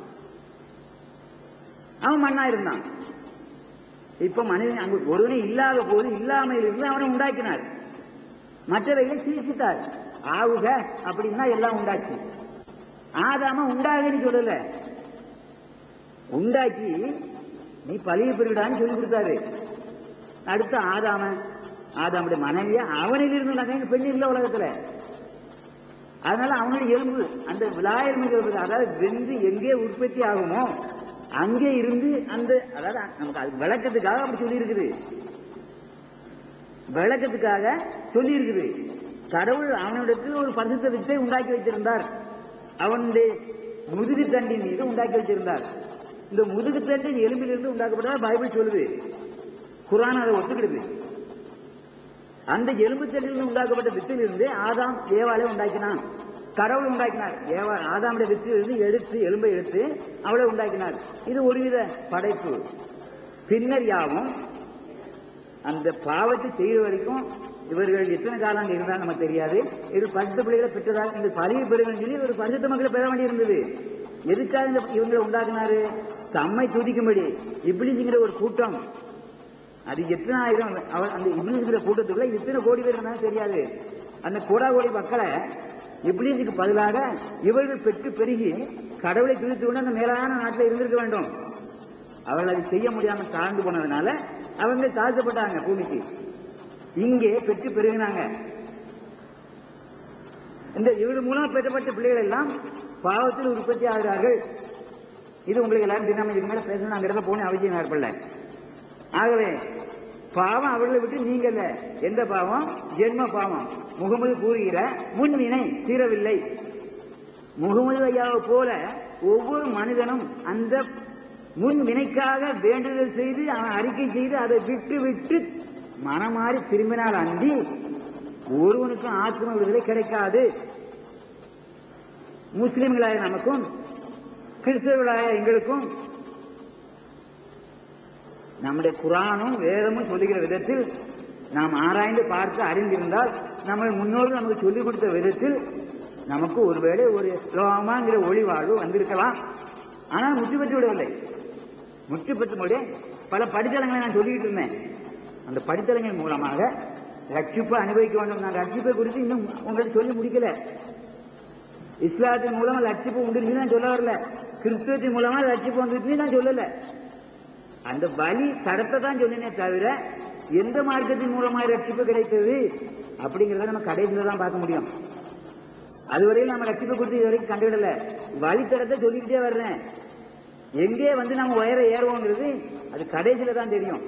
அவன் மண்ணா இருந்தான் இப்ப மனிதன் அங்கு ஒருவனே இல்லாத போது இல்லாமல் இருந்து அவனை உண்டாக்கினார் மற்றவைகளை சிரிச்சிட்டார் ஆவுக அப்படின்னா எல்லாம் உண்டாச்சு ஆதாம உண்டாகுன்னு சொல்லல உண்டாக்கி நீ பழிய பெருடான்னு சொல்லி கொடுத்தாரு அடுத்து ஆதாம ஆதாமுடைய மனைவிய அவனில் இருந்து நகைங்க பெண் இல்ல உலகத்துல அதனால அவனுடைய எலும்பு அந்த விழாயல் மிக அதாவது வெந்து எங்கே உற்பத்தி ஆகுமோ அங்கே இருந்து அந்த அதாவது நமக்கு அது விளக்கத்துக்காக அப்படி சொல்லி இருக்குது விளக்கத்துக்காக சொல்லி இருக்குது கடவுள் அவனிடத்தில் ஒரு பரிசுத்த வித்தை உண்டாக்கி வைத்திருந்தார் அவனுடைய முதுகு தண்டின் மீது உண்டாக்கி வச்சிருந்தார் இந்த முதுகு தண்டின் எலும்பிலிருந்து உண்டாக்கப்பட்டதா பைபிள் சொல்லுது குரான் அதை ஒத்துக்கிடுது அந்த எலும்பு தண்டிலிருந்து உண்டாக்கப்பட்ட வித்திலிருந்து ஆதாம் ஏவாளை உண்டாக்கினான் கடவுள் உண்டாக்கினார் ஏவா ஆதாமுடைய வித்திலிருந்து எடுத்து எலும்பை எடுத்து அவளை உண்டாக்கினார் இது ஒருவித படைப்பு பின்னர் யாவும் அந்த பாவத்தை செய்கிற வரைக்கும் இவர்கள் எத்தனை காலம் அங்க இருந்தாலும் நமக்கு தெரியாது இவர் பரிசுத்த பிள்ளைகளை பெற்றதாக இந்த பதவி பெறுங்கன்னு சொல்லி ஒரு பரிசுத்த மக்களை பெற வேண்டியிருந்தது எதுக்காக இந்த இவங்களை உண்டாக்குனாரு தம்மை துதிக்கும்படி இப்ளிஸுங்கிற ஒரு கூட்டம் அது எத்தனை ஆயிரம் அவர் அந்த இப்ளீஸுங்கிற கூட்டத்துக்குள்ள எத்தனை கோடி பேர் இருந்தாலும் தெரியாது அந்த கோடா கோடி மக்களை இப்ளீஸுக்கு பதிலாக இவர்கள் பெற்று பெருகி கடவுளை துதித்து கொண்டு அந்த மேலான நாட்டில் இருந்திருக்க வேண்டும் அவர்கள் அதை செய்ய முடியாம தாழ்ந்து போனதுனால அவங்க தாழ்த்தப்பட்டாங்க பூமிக்கு இங்கே பெற்று பெருகினாங்க இந்த இவர் மூலம் பெற்றப்பட்ட பிள்ளைகள் எல்லாம் பாவத்தில் உற்பத்தி ஆகிறார்கள் இது உங்களுக்கு எல்லாரும் தெரியாம இதுக்கு மேல பேசணும் அங்க இடத்துல போகணும் அவசியம் ஏற்படல ஆகவே பாவம் அவர்களை விட்டு நீங்கல்ல எந்த பாவம் ஜென்ம பாவம் முகமது கூறுகிற முன்வினை தீரவில்லை முகமது ஐயாவை போல ஒவ்வொரு மனிதனும் அந்த முன் வினைக்காக வேண்டுதல் செய்து அவன் அறிக்கை செய்து அதை விட்டு விட்டு மனமாறி திரும்பினால் அன்றி ஒருவனுக்கும் ஆத்ம விடுதலை கிடைக்காது முஸ்லிம்களாய நமக்கும் கிறிஸ்தவர்களாய எங்களுக்கும் நம்முடைய குரானும் வேதமும் சொல்லுகிற விதத்தில் நாம் ஆராய்ந்து பார்த்து அறிந்திருந்தால் நம்ம முன்னோர்கள் நமக்கு சொல்லிக் கொடுத்த விதத்தில் நமக்கு ஒருவேளை ஒரு லோகமாங்கிற ஒளி வாழ்வு வந்திருக்கலாம் ஆனால் முற்று பெற்று விடவில்லை முற்று பெற்று முடிய பல படித்தளங்களை நான் சொல்லிக்கிட்டு இருந்தேன் அந்த படித்தளங்கள் மூலமாக ரட்சிப்பை அனுபவிக்க வேண்டும் நான் ரட்சிப்பை குறித்து இன்னும் உங்களுக்கு சொல்லி முடிக்கல இஸ்லாத்தின் மூலமா ரட்சிப்பு உண்டுன்னு நான் சொல்ல வரல கிறிஸ்துவத்தின் மூலமா ரட்சிப்பு வந்துருச்சுன்னு நான் சொல்லல அந்த வழி தடத்தை தான் சொன்னேனே தவிர எந்த மார்க்கத்தின் மூலமா ரட்சிப்பு கிடைத்தது அப்படிங்கறத நம்ம கடைசியில தான் பார்க்க முடியும் அதுவரையில் நம்ம ரட்சிப்பு குறித்து இது வரைக்கும் கண்டுவிடல வழித்தடத்தை சொல்லிக்கிட்டே வர்றேன் எங்கே வந்து நம்ம உயர ஏறுவோங்கிறது அது கடைசியில தான் தெரியும்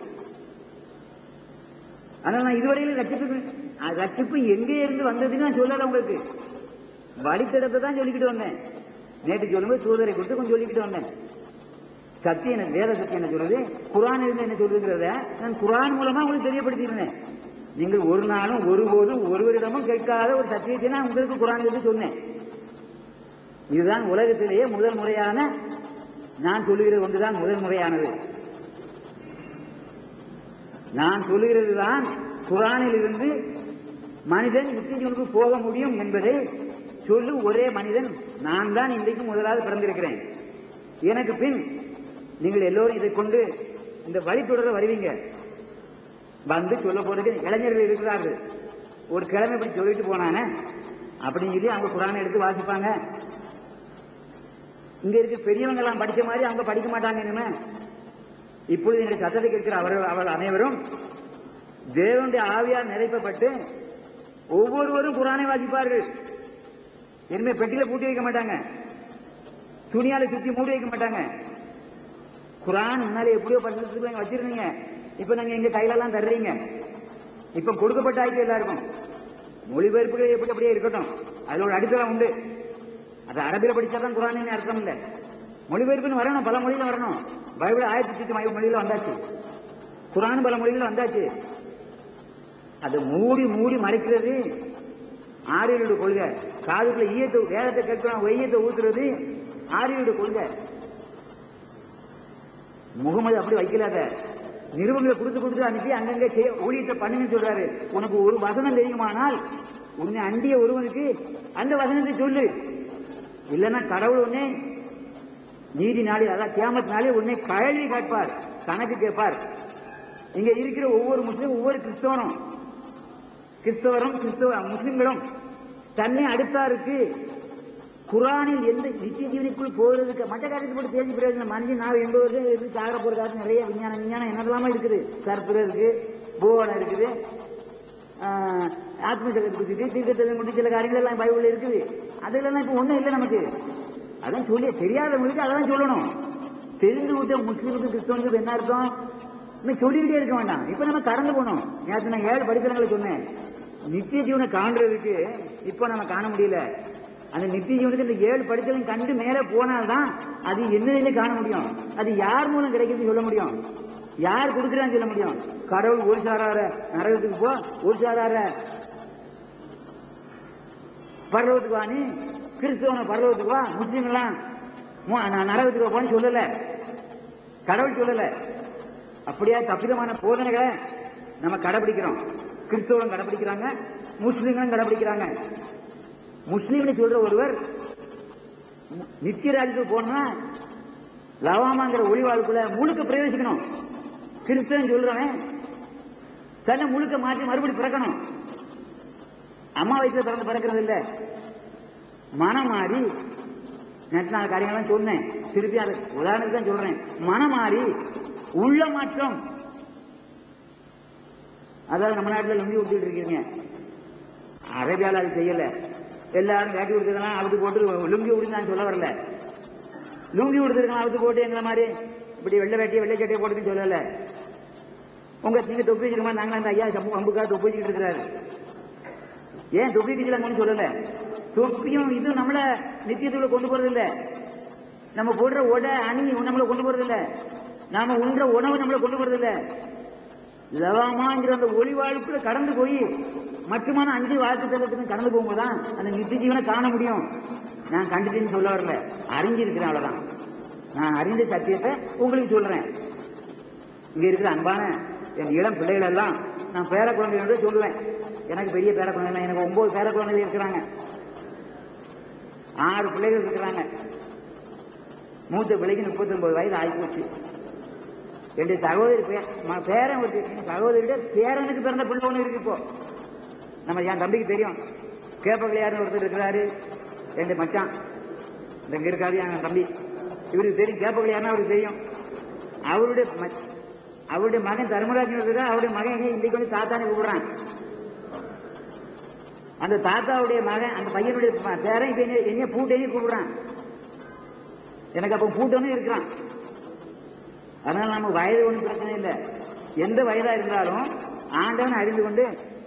ஆனால் நான் இதுவரையிலும் ரட்சிப்பு அஹ் ரட்சிப்பு எங்கே இருந்து வந்ததுன்னு நான் சொல்லல உங்களுக்கு வழித்தடத்தை தான் சொல்லிக்கிட்டு வந்தேன் நேற்று சொல்லும்போது சூதரை கொடுத்து கொஞ்சம் சொல்லிக்கிட்டு வந்தேன் சத்தியம் என்ன வேத சத்தியம் என்ன சொல்றது குரான் இருந்து என்ன சொல்லுங்கிறத நான் குரான் மூலமா உங்களுக்கு தெரியப்படுத்தியிருந்தேன் நீங்கள் ஒரு நாளும் ஒருபோதும் ஒருவரிடமும் கேட்காத ஒரு சத்தியத்தை நான் உங்களுக்கு குரான் இருந்து சொன்னேன் இதுதான் உலகத்திலேயே முதல் முறையான நான் சொல்லுகிறது ஒன்றுதான் முதல் முறையானது நான் சொல்லுகிறது தான் குரானில் இருந்து மனிதன் நித்தியனுக்கு போக முடியும் என்பதை சொல்லும் ஒரே மனிதன் நான் தான் இன்றைக்கு முதலாவது பிறந்திருக்கிறேன் எனக்கு பின் நீங்கள் எல்லோரும் இதை கொண்டு இந்த வழித்தொடர வருவீங்க வந்து சொல்ல போறதுக்கு இளைஞர்கள் இருக்கிறார்கள் ஒரு கிழமை இப்படி சொல்லிட்டு போனானே அப்படின்னு சொல்லி அவங்க குரானை எடுத்து வாசிப்பாங்க இங்க இருக்க பெரியவங்க எல்லாம் படிச்ச மாதிரி அவங்க படிக்க மாட்டாங்க இனிமே இப்பொழுது எங்களுடைய சத்தத்தை கேட்கிற அவர்கள் அவர்கள் அனைவரும் தேவனுடைய ஆவியால் நிறைப்பப்பட்டு ஒவ்வொருவரும் குரானை வாசிப்பார்கள் இனிமே பெட்டியில பூட்டி வைக்க மாட்டாங்க துணியால சுத்தி மூடி வைக்க மாட்டாங்க குரான் முன்னாலே எப்படியோ பட்சத்துக்கு வச்சிருந்தீங்க இப்ப நாங்க எங்க கையில எல்லாம் தர்றீங்க இப்ப கொடுக்கப்பட்ட ஆய்வு எல்லாருக்கும் மொழிபெயர்ப்புகள் எப்படி அப்படியே இருக்கட்டும் அதுல ஒரு அடித்தளம் உண்டு அது அரபில படிச்சாதான் குரான் அர்த்தம் இல்ல மொழிபெயர்ப்புன்னு வரணும் பல மொழியில வரணும் பைபிள் ஆயிரத்தி சித்து மைய மொழியில வந்தாச்சு குரான் பல மொழியில வந்தாச்சு அதை மூடி மூடி மறைக்கிறது ஆரியரோட கொள்கை காதுக்குள்ள ஈயத்தை வேதத்தை கேட்கணும் வெய்யத்தை ஊத்துறது ஆரியரோட கொள்கை முகமது அப்படி வைக்கலாத நிறுவனங்களை கொடுத்து கொடுத்து அனுப்பி அங்கங்க செய்ய ஊழியத்தை பண்ணுங்கன்னு சொல்றாரு உனக்கு ஒரு வசனம் தெரியுமானால் உன்னை அண்டிய ஒருவனுக்கு அந்த வசனத்தை சொல்லு இல்லைன்னா கடவுள் உன்னை நீதி நாளில் அதான் கியாமத் நாளில் உன்னை கழவி கேட்பார் கணக்கு கேட்பார் இங்க இருக்கிற ஒவ்வொரு முஸ்லீம் ஒவ்வொரு கிறிஸ்தவனும் கிறிஸ்தவரும் கிறிஸ்தவ முஸ்லிம்களும் தன்னை அடுத்தாருக்கு குரானில் எந்த நித்திய ஜீவனுக்குள் போறதுக்கு மற்ற காரியத்தை போட்டு பேசி பிரயோஜனம் மனுஷன் நான் எண்பது வருஷம் இருந்து சாகர போற காரணம் நிறைய விஞ்ஞானம் விஞ்ஞானம் என்னெல்லாம இருக்குது கற்புரம் இருக்கு பூவனம் இருக்குது ஆஹ், ஆத்மசக்தி குறிச்சிட்டு தீர்க்கத்தில் முடி சில காரியங்கள் எல்லாம் பைபிள் இருக்குது அதெல்லாம் இப்ப ஒண்ணும் இல்லை நமக்கு அதான் சொல்லி தெரியாதவங்களுக்கு அதெல்லாம் சொல்லணும் தெரிந்து விட்ட முஸ்லீமுக்கு கிறிஸ்தவனுக்கு என்ன அர்த்தம் இன்னும் சொல்லிக்கிட்டே இருக்க வேண்டாம் இப்ப நம்ம கடந்து போனோம் நேற்று நான் ஏழு படிக்கிறவங்களை சொன்னேன் நித்திய ஜீவனை காண்றதுக்கு இப்ப நம்ம காண முடியல அந்த நித்திய ஜீவனுக்கு இந்த ஏழு படித்தலையும் கண்டு மேலே போனால்தான் அது என்னன்னு காண முடியும் அது யார் மூலம் கிடைக்குதுன்னு சொல்ல முடியும் யார் கொடுக்குறான்னு சொல்ல முடியும் கடவுள் ஒரு சாரார நரகத்துக்கு போ ஒரு சாரார பரலோகத்துக்கு வா நீ கிறிஸ்தவனை பரலோகத்துக்கு வா முஸ்லீம்லாம் மு- நான் நரகத்துக்கு போன்னு சொல்லல கடவுள் சொல்லல அப்படியா தப்பிதமான போதனைகளை நம்ம கடைபிடிக்கிறோம் கிறிஸ்தவரும் கடைபிடிக்கிறாங்க முஸ்லீம்களும் கடைபிடிக்கிறாங்க முஸ்லீம்னு சொல்ற ஒருவர் மு- நித்திய ராஜ்யத்துக்கு போனா லவாமாங்கிற ஒளிவாளுக்குள்ள முழுக்க பிரவேசிக்கணும் கிறிஸ்தவன் சொல்றவன் தன்னை முழுக்க மாற்றி மறுபடி பிறக்கணும் அம்மா வயசுல பிறந்து பிறக்கிறது இல்ல மனம் மாறி நேற்று நான் காரியங்கள்லாம் சொன்னேன் திருப்பி அது உதாரணத்துக்கு தான் சொல்றேன் மனம் மாறி உள்ள மாற்றம் அதாவது நம்ம நாட்டில் லுங்கி விட்டுட்டு இருக்கீங்க அரேபியாவில் அது செய்யல எல்லாரும் வேட்டி கொடுத்துருக்கலாம் அவுத்து போட்டு லுங்கி விடுன்னு நான் சொல்ல வரல லுங்கி கொடுத்துருக்கலாம் அவுத்து போட்டு எங்களை மாதிரி இப்படி வெள்ளை வேட்டியை வெள்ளை சட்டையை போட்டுன்னு சொல்லல உங்க நீங்க தொப்பி வச்சிருக்கமா நாங்க அந்த ஐயா சம்பு அம்புக்கா தொப்பி வச்சுக்கிட்டு இருக்கிறாரு ஏன் தொப்பி வச்சுக்கலாங்கன்னு சொல்லல தொப்பியும் இது நம்மள நித்தியத்துக்குள்ள கொண்டு போறது இல்ல நம்ம போடுற உடை அணி நம்மள கொண்டு போறது இல்ல நாம உண்ற உணவு நம்மள கொண்டு போறது இல்ல லவாமாங்கிற அந்த ஒளி வாழ்க்குள்ள கடந்து போய் மட்டுமான அஞ்சு வாழ்க்கை தளத்துக்கு கடந்து போகும்போதுதான் அந்த நித்திய ஜீவனை காண முடியும் நான் கண்டுட்டேன்னு சொல்ல வரல அறிஞ்சிருக்கிறேன் அவ்வளவுதான் நான் அறிந்த சத்தியத்தை உங்களுக்கு சொல்றேன் இங்க இருக்கிற அன்பான என் இளம் பிள்ளைகள் எல்லாம் நான் பேர குழந்தைகளோட சொல்லுவேன் எனக்கு பெரிய பேர குழந்தை எனக்கு ஒன்பது பேர குழந்தைகள் இருக்கிறாங்க ஆறு பிள்ளைகள் இருக்கிறாங்க மூத்த பிள்ளைக்கு முப்பத்தி ஒன்பது வயது ஆகிப்போச்சு ரெண்டு சகோதரி பே- ம- பேரன் ஒரு சகோதரிட்ட பேரனுக்கு பிறந்த பிள்ளை ஒன்று இருக்கு இப்போ நம்ம என் தம்பிக்கு தெரியும் கேப்பக்கிளையாருன்னு ஒருத்தர் இருக்கிறாரு ரெண்டு மச்சான் இந்த இங்க இருக்காரு என் தம்பி இவருக்கு தெரியும் கேப்பக்கிளையாருன்னா அவருக்கு தெரியும் அவருடைய ம- அவருடைய மகன் தர்மராஜன் இருக்கா அவருடைய மகன் எங்க இன்னைக்கு வந்து தாத்தான்னு கூப்பிடுறான் அந்த தாத்தாவுடைய மகன் அந்த பையனுடைய ம- பேரன் இப்ப என்ன என்ன பூட்டையும் கூப்பிடுறான் எனக்கு அப்ப பூட்டனும் இருக்கிறான் அதனால நம்ம வயது ஒன்றும் பிரச்சனை இல்லை எந்த வயதா இருந்தாலும் ஆண்டவன் அறிந்து கொண்டு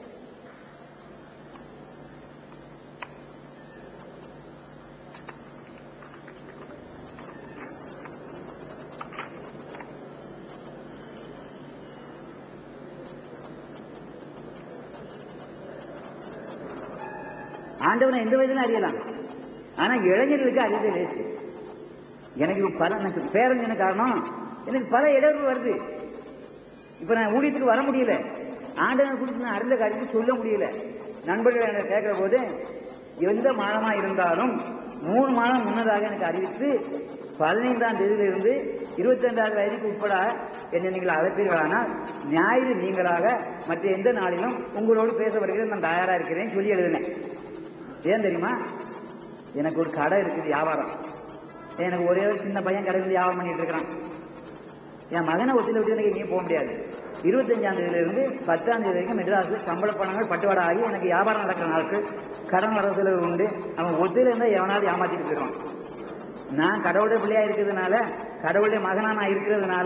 ஆண்டவனை எந்த வயதிலும் அறியலாம் ஆனா இளைஞர்களுக்கு அறியவே லேசு எனக்கு இப்ப பல எனக்கு பேரன் என்ன காரணம் எனக்கு பல இடர்கள் வருது இப்ப நான் ஊழியத்துக்கு வர முடியல ஆண்டவனை குறித்து நான் அறிந்த காரியத்தை சொல்ல முடியல நண்பர்கள் என்ன கேட்கிற போது எந்த மாதமா இருந்தாலும் மூணு மாதம் முன்னதாக எனக்கு அறிவித்து பதினைந்தாம் தேதியிலிருந்து இருபத்தி ரெண்டாவது வயதுக்கு உட்பட என்னை நீங்கள் அழைப்பீர்களானால் ஞாயிறு நீங்களாக மற்ற எந்த நாளிலும் உங்களோடு பேச வருகிறது நான் தயாரா இருக்கிறேன் சொல்லி எழுதினேன் ஏன் தெரியுமா எனக்கு ஒரு கடை இருக்குது வியாபாரம் எனக்கு ஒரே ஒரு சின்ன பையன் கடையில் வியாபாரம் பண்ணிட்டு இருக்கிறான் என் மகனை ஒத்தில விட்டு எனக்கு எங்கேயும் போக முடியாது இருபத்தஞ்சாம் தேதியில இருந்து பத்தாம் தேதி வரைக்கும் மெட்ராஸ்ல சம்பள பணங்கள் பட்டுவாடா ஆகி எனக்கு வியாபாரம் நடக்கிற நாட்கள் கடன் வரதுல உண்டு அவன் ஒத்தில இருந்தா எவனாவது ஏமாத்திட்டு போயிடுவான் நான் கடவுளுடைய பிள்ளையா இருக்கிறதுனால கடவுளுடைய மகனா நான் இருக்கிறதுனால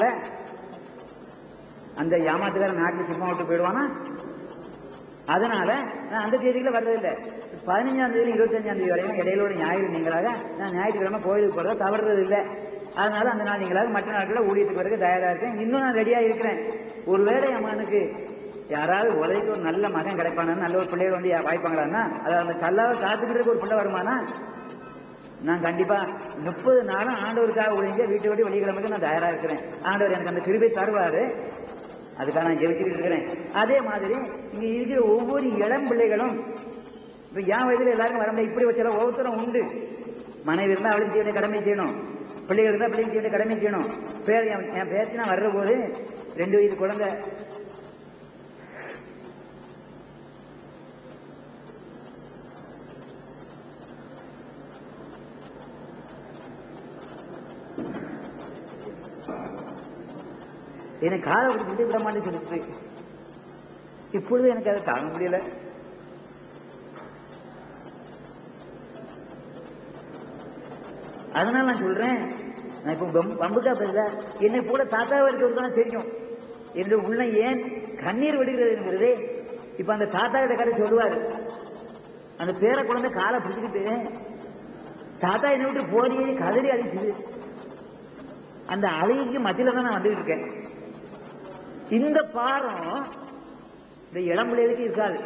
அந்த ஏமாத்துக்கார நாட்டுல சும்மா விட்டு போயிடுவானா அதனால நான் அந்த தேதியில வர்றதில்லை பதினஞ்சாம் தேதி இருபத்தஞ்சாம் தேதி வரையும் இடையில ஒரு ஞாயிறு நீங்களாக நான் ஞாயிற்றுக்கிழமை கோயிலுக்கு போறத தவறுறது இல்லை அதனால அந்த நாள் நீங்களாக மற்ற நாட்களில் ஊழியத்துக்கு வரக்கு தயாரா இருக்கேன் இன்னும் நான் ரெடியா இருக்கிறேன் ஒருவேளை என் மகனுக்கு யாராவது உதவிக்கு ஒரு நல்ல மகன் கிடைப்பானா நல்ல ஒரு பிள்ளைகள் வந்து வாய்ப்பாங்களான்னா அதாவது அந்த கல்லாவை காத்துக்கிறதுக்கு ஒரு பிள்ளை வருமானா நான் கண்டிப்பா முப்பது நாளும் ஆண்டவருக்காக ஒழிஞ்ச வீட்டை விட்டு வெள்ளிக்கிழமைக்கு நான் தயாரா இருக்கிறேன் ஆண்டவர் எனக்கு அந்த கிருபை தருவாரு அதுக்காக நான் ஜெபிச்சுட்டு இருக்கிறேன் அதே மாதிரி இங்க இருக்கிற ஒவ்வொரு இளம் பிள்ளைகளும் இப்ப என் வயதுல எல்லாரும் வர முடியாது இப்படி வச்சாலும் ஒவ்வொருத்தரும் உண்டு மனைவி இருந்தா அவளுக்கு செய்ய வேண்டிய கடமை செய்யணும் பிள்ளைகள் இருந்தா பிள்ளைங்க செய்ய வேண்டிய கடமை செய்யணும் பேர் என் என் பேச்சு நான் வர்ற போது ரெண்டு வயது குழந்தை எனக்கு காலை பிடிச்சிட்டு விட மாட்டேன்னு சொல்லிட்டு இப்பொழுது எனக்கு அதை தாங்க முடியல அதனால நான் சொல்றேன் நான் இப்போ பம்- பம்புக்கா பேசல என்னை போல தாத்தாவை இருக்கிறது தான் தெரியும் என்னுடைய உள்ள ஏன் கண்ணீர் விடுகிறதுங்கிறது இப்ப அந்த தாத்தா கிட்ட கதை சொல்லுவாரு அந்த பேர குழந்தை காலை பிடிச்சிக்கிட்டு தாத்தா என்னை விட்டு போறியே கதறி அடிச்சுது அந்த அழுகைக்கு மத்தியில தான் நான் வந்துட்டு இருக்கேன் இந்த பாரம் இந்த இளம் பிள்ளைகளுக்கு இருக்காது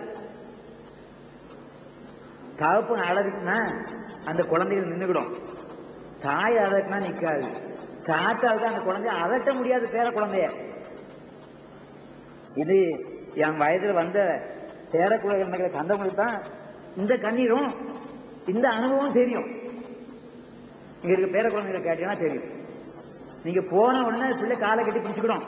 தகப்பன் அழகுக்குன்னா அந்த குழந்தைகள் நின்றுக்கிடும் தாய் அதட்டினா நிக்காது தாத்தாவுக்கு அந்த குழந்தைய அதட்ட முடியாது பேர குழந்தைய இது என் வயதுல வந்த பேரக்குழந்தைகளை கண்டவங்களுக்கு தான் இந்த கண்ணீரும் இந்த அனுபவம் தெரியும் இங்க இருக்க பேர குழந்தைகளை கேட்டீங்கன்னா தெரியும் நீங்க போன உடனே பிள்ளை காலை கட்டி பிடிச்சுக்கணும்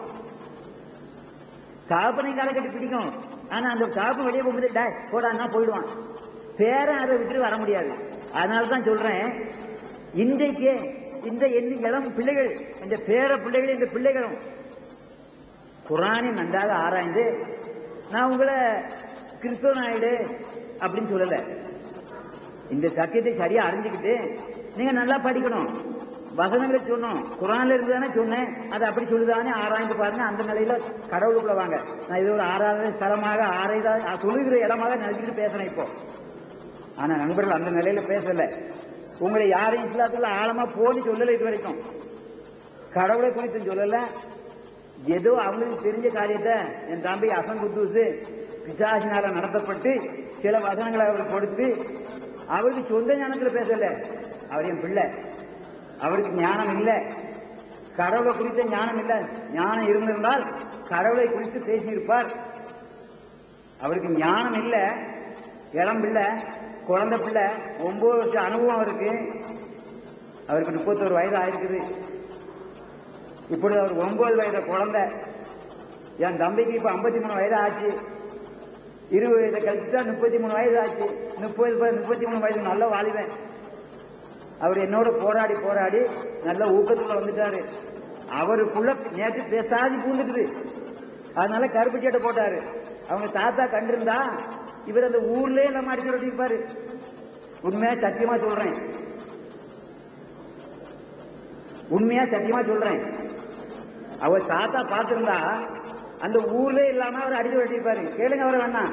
காப்பனை காலை கட்டி பிடிக்கும் ஆனா அந்த காப்பு வெளியே போகும்போது டே போடான்னா போயிடுவான் பேரன் அதை விட்டுட்டு வர முடியாது அதனால தான் சொல்றேன் இன்றைக்கு இந்த எண்ணி இளம் பிள்ளைகள் இந்த பேர பிள்ளைகள் இந்த பிள்ளைகளும் குரானை நன்றாக ஆராய்ந்து நான் உங்களை கிறிஸ்தவ நாயுடு அப்படின்னு சொல்லல இந்த சத்தியத்தை சரியா அறிஞ்சுக்கிட்டு நீங்க நல்லா படிக்கணும் வசனங்களை சொன்னோம் குரான்ல இருந்து தானே சொன்னேன் அது அப்படி சொல்லுதானே ஆராய்ந்து பாருங்க அந்த நிலையில கடவுளுக்குள்ள வாங்க நான் இது ஒரு ஆராதனை ஸ்தலமாக ஆராய்தா சொல்லுகிற இடமாக நினைச்சிட்டு பேசுறேன் இப்போ ஆனா நண்பர்கள் அந்த நிலையில பேசல உங்களை யாரையும் இஸ்லாத்துல ஆழமா போன்னு சொல்லல இது வரைக்கும் கடவுளை குறித்து சொல்லல ஏதோ அவங்களுக்கு தெரிஞ்ச காரியத்தை என் தம்பி அசன் குத்தூஸ் பிசாசினால நடத்தப்பட்டு சில வசனங்களை அவருக்கு கொடுத்து அவருக்கு சொந்த ஞானத்துல பேசல அவர் என் பிள்ளை அவருக்கு ஞானம் இல்லை கடவுளை குறித்த ஞானம் இல்லை ஞானம் இருந்திருந்தால் கடவுளை குறித்து பேசியிருப்பார் அவருக்கு ஞானம் இல்லை இளம் பிள்ளை குழந்தை பிள்ளை ஒன்பது வருஷம் அனுபவம் அவருக்கு அவருக்கு முப்பத்தோரு வயது ஆயிருக்குது இப்பொழுது அவர் ஒன்பது வயது குழந்தை என் தம்பிக்கு இப்ப ஐம்பத்தி மூணு வயது ஆச்சு இருபது வயதை கழிச்சுட்டா முப்பத்தி மூணு வயது ஆச்சு முப்பது ப- முப்பத்தி மூணு வயது நல்ல வாலிபன் அவர் என்னோட போராடி போராடி நல்ல ஊக்கத்துக்குள்ள வந்துட்டாரு அவருக்குள்ள நேற்று பேசாதி பூந்துட்டுது அதனால கருப்பு சட்டை போட்டாரு அவங்க தாத்தா கண்டிருந்தா இவர் அந்த ஊர்லயே நம்ம அடிச்சு ரொட்டிருப்பாரு உண்மையா சத்தியமா சொல்றேன் உண்மையா சத்தியமா சொல்றேன் அவர் தாத்தா பார்த்திருந்தா அந்த ஊர்லயே இல்லாம அவர் அடிச்சு வெட்டிருப்பாரு கேளுங்க அவரை வேணா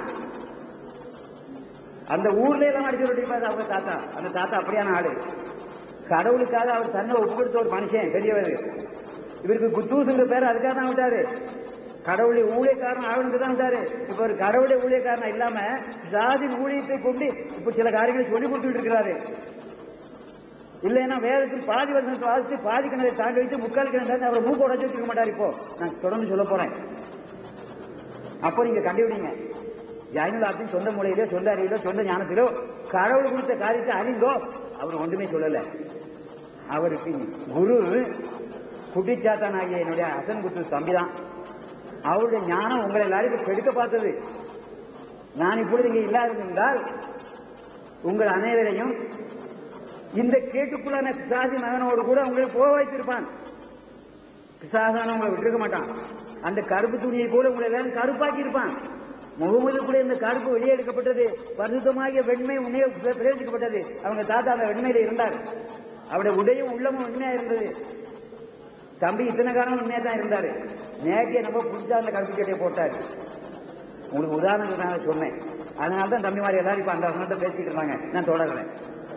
அந்த ஊர்ல இல்லாம அடிச்சு வெட்டிருப்பாரு அவங்க தாத்தா அந்த தாத்தா அப்படியான ஆளு கடவுளுக்காக அவர் தன்னை ஒப்புக்கொடுத்த ஒரு மனுஷன் பெரியவர் இவருக்கு குத்தூசுங்கிற பேர் அதுக்காக தான் விட்டாரு கடவுளை ஊழியக்காரன் ஆகணுக்கு தான் விட்டாரு இப்ப ஒரு கடவுளுடைய ஊழியக்காரன் இல்லாம ஜாதி ஊழியத்தை கொண்டு இப்ப சில காரியங்களை சொல்லி கொடுத்துட்டு இருக்கிறாரு இல்லைன்னா வேதத்தில் பாதி வருஷத்தை வாசித்து பாதி கிணறை தாண்டி வச்சு முக்கால் கிணறு அவரை மூக்க உடச்சு வச்சிருக்க மாட்டார் இப்போ நான் தொடர்ந்து சொல்ல போறேன் அப்போ நீங்க கண்டுபிடிங்க ஜாயினுலாத்தின் சொந்த மொழியிலோ சொந்த அறிவிலோ சொந்த ஞானத்திலோ கடவுள் கொடுத்த காரியத்தை அறிந்தோ அவர் ஒன்றுமே சொல்லல அவருக்கு குரு குட்டிச்சாத்தான் ஆகிய என்னுடைய அசன் குத்து தம்பி தான் அவருடைய ஞானம் உங்களை எல்லாருக்கும் கெடுக்க பார்த்தது நான் இப்பொழுது இங்கே இல்லாதிருந்தால் உங்கள் அனைவரையும் இந்த கேட்டுக்குள்ளான பிசாசி மகனோடு கூட உங்களை போக வைத்திருப்பான் பிசாசான உங்களை விட்டுருக்க மாட்டான் அந்த கருப்பு துணியை கூட உங்களை எல்லாரும் கருப்பாக்கி இருப்பான் முகமது கூட இந்த கருப்பு வெளியே எடுக்கப்பட்டது பரிசுத்தமாகிய வெண்மை உண்மையை பிரயோஜிக்கப்பட்டது அவங்க தாத்தா அந்த வெண்மையில இருந்தார் அவருடைய உடையும் உள்ளமும் உண்மையா இருந்தது தம்பி இத்தனை காலம் உண்மையா தான் இருந்தாரு நேற்று நம்ம புதுசா அந்த கருப்பு சட்டையை போட்டாரு உங்களுக்கு உதாரணத்துக்கு நான் சொன்னேன் அதனால தான் தம்பி மாதிரி எல்லாரும் இப்ப அந்த வசனத்தை பேசிட்டு இருந்தாங்க நான் தொடர்றேன்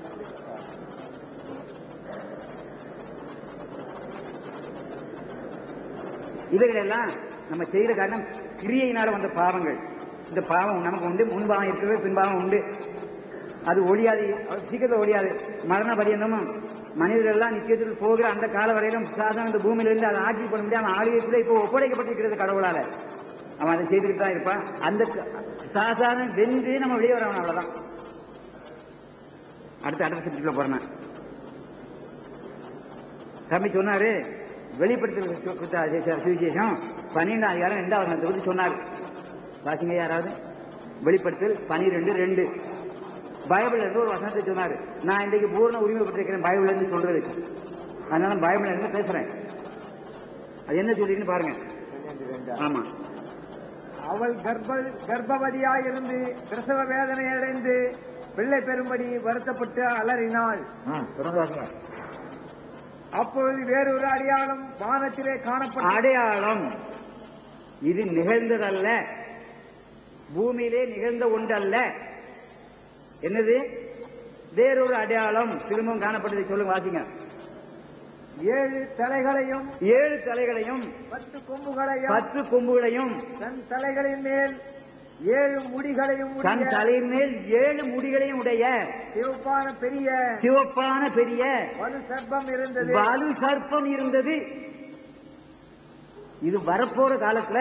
இவைகளெல்லாம் நம்ம செய்கிற காரணம் கிரியையினால வந்த பாவங்கள் இந்த பாவம் நமக்கு உண்டு முன்பாவம் இருக்கிறது பின்பாவம் உண்டு அது ஒழியாது அது சீக்கிரத்தில் ஒழியாது மரண பரியந்தமும் மனிதர்கள் எல்லாம் நிச்சயத்தில் போகிற அந்த கால வரையிலும் சாதாரண இந்த பூமியிலிருந்து அதை ஆட்சி பண்ண முடியாது அவன் ஆளுகைக்குள்ள இப்போ ஒப்படைக்கப்பட்டிருக்கிறது கடவுளால அவன் அதை செய்துக்கிட்டு தான் இருப்பான் அந்த க- சாதாரண வென்று நம்ம வெளியே வரவன் அவ்வளவுதான் அடுத்த அடுத்த சப்ஜெக்ட்ல போறேன் நான். தம்பி சொன்னாரு வெளிப்படுத்தல் சுவிசேஷம் பன்னிரெண்டாம் அதிகாரம் ரெண்டாவது வசனத்தை பத்தி சொன்னார் வாசிங்க யாராவது வெளிப்படுத்தல் பனிரெண்டு ரெண்டு பைபிள்ல இருந்து ஒரு வசனத்தை சொன்னாரு நான் இன்றைக்கு பூர்ண உரிமை பெற்றிருக்கிறேன் பைபிள்ல இருந்து சொல்றது அதனால பைபிள்ல இருந்து பேசுறேன் அது என்ன சொல்லிருக்குன்னு பாருங்க ஆமா அவள் கர்ப்ப கர்ப்பவதியாயிருந்து பிரசவ வேதனை அடைந்து பிள்ளை பெறும்படி வருத்தப்பட்டு அலறினாள் தொடர்ந்து வாசிங்க அப்பொழுது வேறொரு அடையாளம் வானத்திலே காணப்பட்ட அடையாளம் இது நிகழ்ந்ததல்ல பூமியிலே நிகழ்ந்த ஒன்றல்ல என்னது வேறொரு அடையாளம் திரும்பவும் காணப்பட்டதை சொல்லுங்க வாசிங்க ஏழு தலைகளையும் ஏழு தலைகளையும் பத்து கொம்புகளையும் பத்து கொம்புகளையும் தன் தலைகளின் மேல் ஏழு முடிகளையும் தன் உடைய தலையின் மேல் ஏழு முடிகளையும் உடைய சிவப்பான பெரிய சிவப்பான பெரிய வலு சர்ப்பம் இருந்தது வலு சர்ப்பம் இருந்தது இது வரப்போற காலத்துல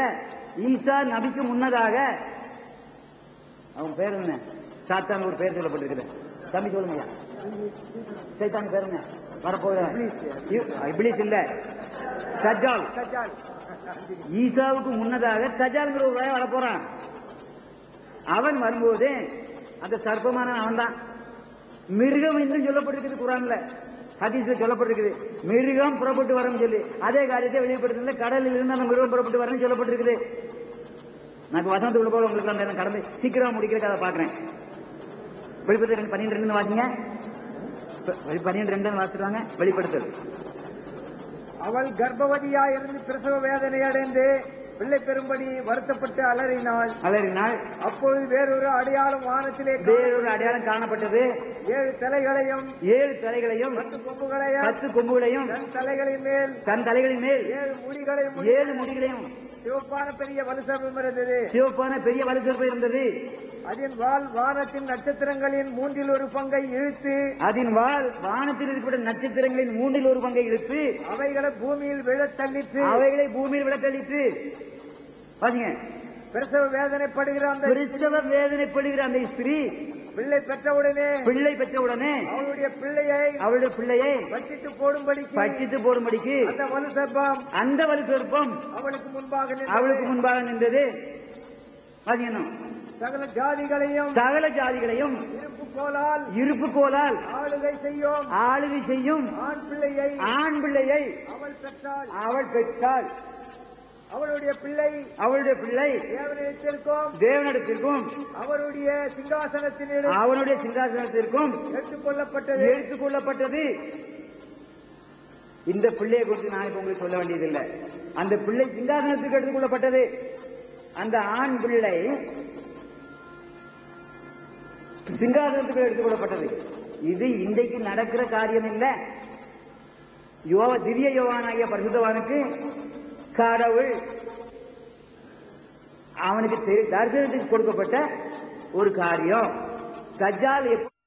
ஈசா நபிக்கு முன்னதாக அவன் பேர் என்ன சாத்தான் ஒரு பேர் சொல்லப்பட்டிருக்குது தம்பி சொல்லுங்க ஐயா. சைத்தான் பேர் என்ன வரப்போகிற இப்ளீஸ் இல்ல சஜால் சஜால். ஈசாவுக்கு முன்னதாக சஜால்ங்கிற ஒரு வர வரப்போறான் அவன் வரும்போது அந்த சர்ப்பமான அவன் தான் மிருகம் இன்னும் சொல்லப்பட்டிருக்குது குரான்ல ஹதீஸ்ல சொல்லப்பட்டிருக்குது மிருகம் புறப்பட்டு வரும் சொல்லி அதே காரியத்தை வெளிப்படுத்தல கடலில் இருந்து அந்த மிருகம் புறப்பட்டு வரணும் சொல்லப்பட்டிருக்குது நான் இப்ப வசனத்து உள்ள போல உங்களுக்கு அந்த நேரம் கடந்து சீக்கிரம் முடிக்கிற கதை பாக்குறேன் வெளிப்படுத்தல் பன்னிரெண்டு ரெண்டு வாசிங்க வெளி- பன்னிரெண்டு ரெண்டு வாசிடுவாங்க வெளிப்படுத்தல் அவள் கர்ப்பவதியாய் இருந்து பிரசவ வேதனை அடைந்து பிள்ளை பெறும்படி வருத்தப்பட்டு அலறினாள் அலறினால் அப்பொழுது வேறொரு அடையாளம் வானத்திலே காண- வேறொரு அடையாளம் காணப்பட்டது ஏழு தலைகளையும் ஏழு தலைகளையும் பத்து கொம்புகளையும் பத்து கொம்புகளையும் தன் தலைகளின் மேல் தன் தலைகளின் மேல் ஏழு முடிகளையும் ஏழு முடிகளையும் சிவப்பான பெரிய வலுசர்வம் இருந்தது சிவப்பான பெரிய வலுச்சொற்பு இருந்தது அதன் வால் வானத்தின் நட்சத்திரங்களின் மூன்றில் ஒரு பங்கை இழுத்து அதன் வால் வானத்தில் இருக்கிற நட்சத்திரங்களின் மூன்றில் ஒரு பங்கை இழுத்து அவைகளை பூமியில் விழத் தள்ளிற்று அவைகளை பூமியில் விளக்கழித்து பாருங்க பிரசவ வேதனைப்படுகிற அந்த கிறிஸ்தவ வேதனைப்படுகிற அந்த ஸ்திரீ பிள்ளை பெற்றவுடனே பிள்ளை பெற்றவுடனே அவளுடைய பிள்ளையை அவளுடைய பிள்ளையை வச்சிட்டு போடும்படிக்கு பட்சித்து போடும்படிக்கு அந்த வலு சர்ப்பம் அந்த வலுச்சொற்பம் அவளுக்கு முன்பாக நின்றது. அவளுக்கு முன்பாக நின்றது பாத்தீங்கன்னா சகல ஜாதிகளையும் சகல ஜாதிகளையும் இருப்பு கோலால் இருப்பு கோலால் ஆளுகை செய்யும் ஆளுகை செய்யும் ஆண் பிள்ளையை ஆண் பிள்ளையை அவள் பெற்றாள் அவள் பெற்றாள் அவளுடைய பிள்ளை அவளுடைய பிள்ளை தேவனிடத்திற்கும் தேவனிடத்திற்கும் அவருடைய சிங்காசனத்தினிடம் அவனுடைய சிங்காசனத்திற்கும் எடுத்துக் கொள்ளப்பட்டது எடுத்துக் கொள்ளப்பட்டது இந்த பிள்ளையை குறித்து நான் இப்ப உங்களுக்கு சொல்ல வேண்டியதில்லை அந்த பிள்ளை சிங்காசனத்துக்கு எடுத்துக் கொள்ளப்பட்டது அந்த ஆண் பிள்ளை சிங்காசனத்துக்கு எடுத்துக் கொள்ளப்பட்டது இது இன்றைக்கு நடக்கிற காரியம் இல்ல யோவ திவ்ய யோவானாகிய பரிசுத்தவானுக்கு கடவுள் அவனுக்கு தெரி- தரிசனத்துக்கு கொடுக்கப்பட்ட ஒரு காரியம் கஜால் எப்ப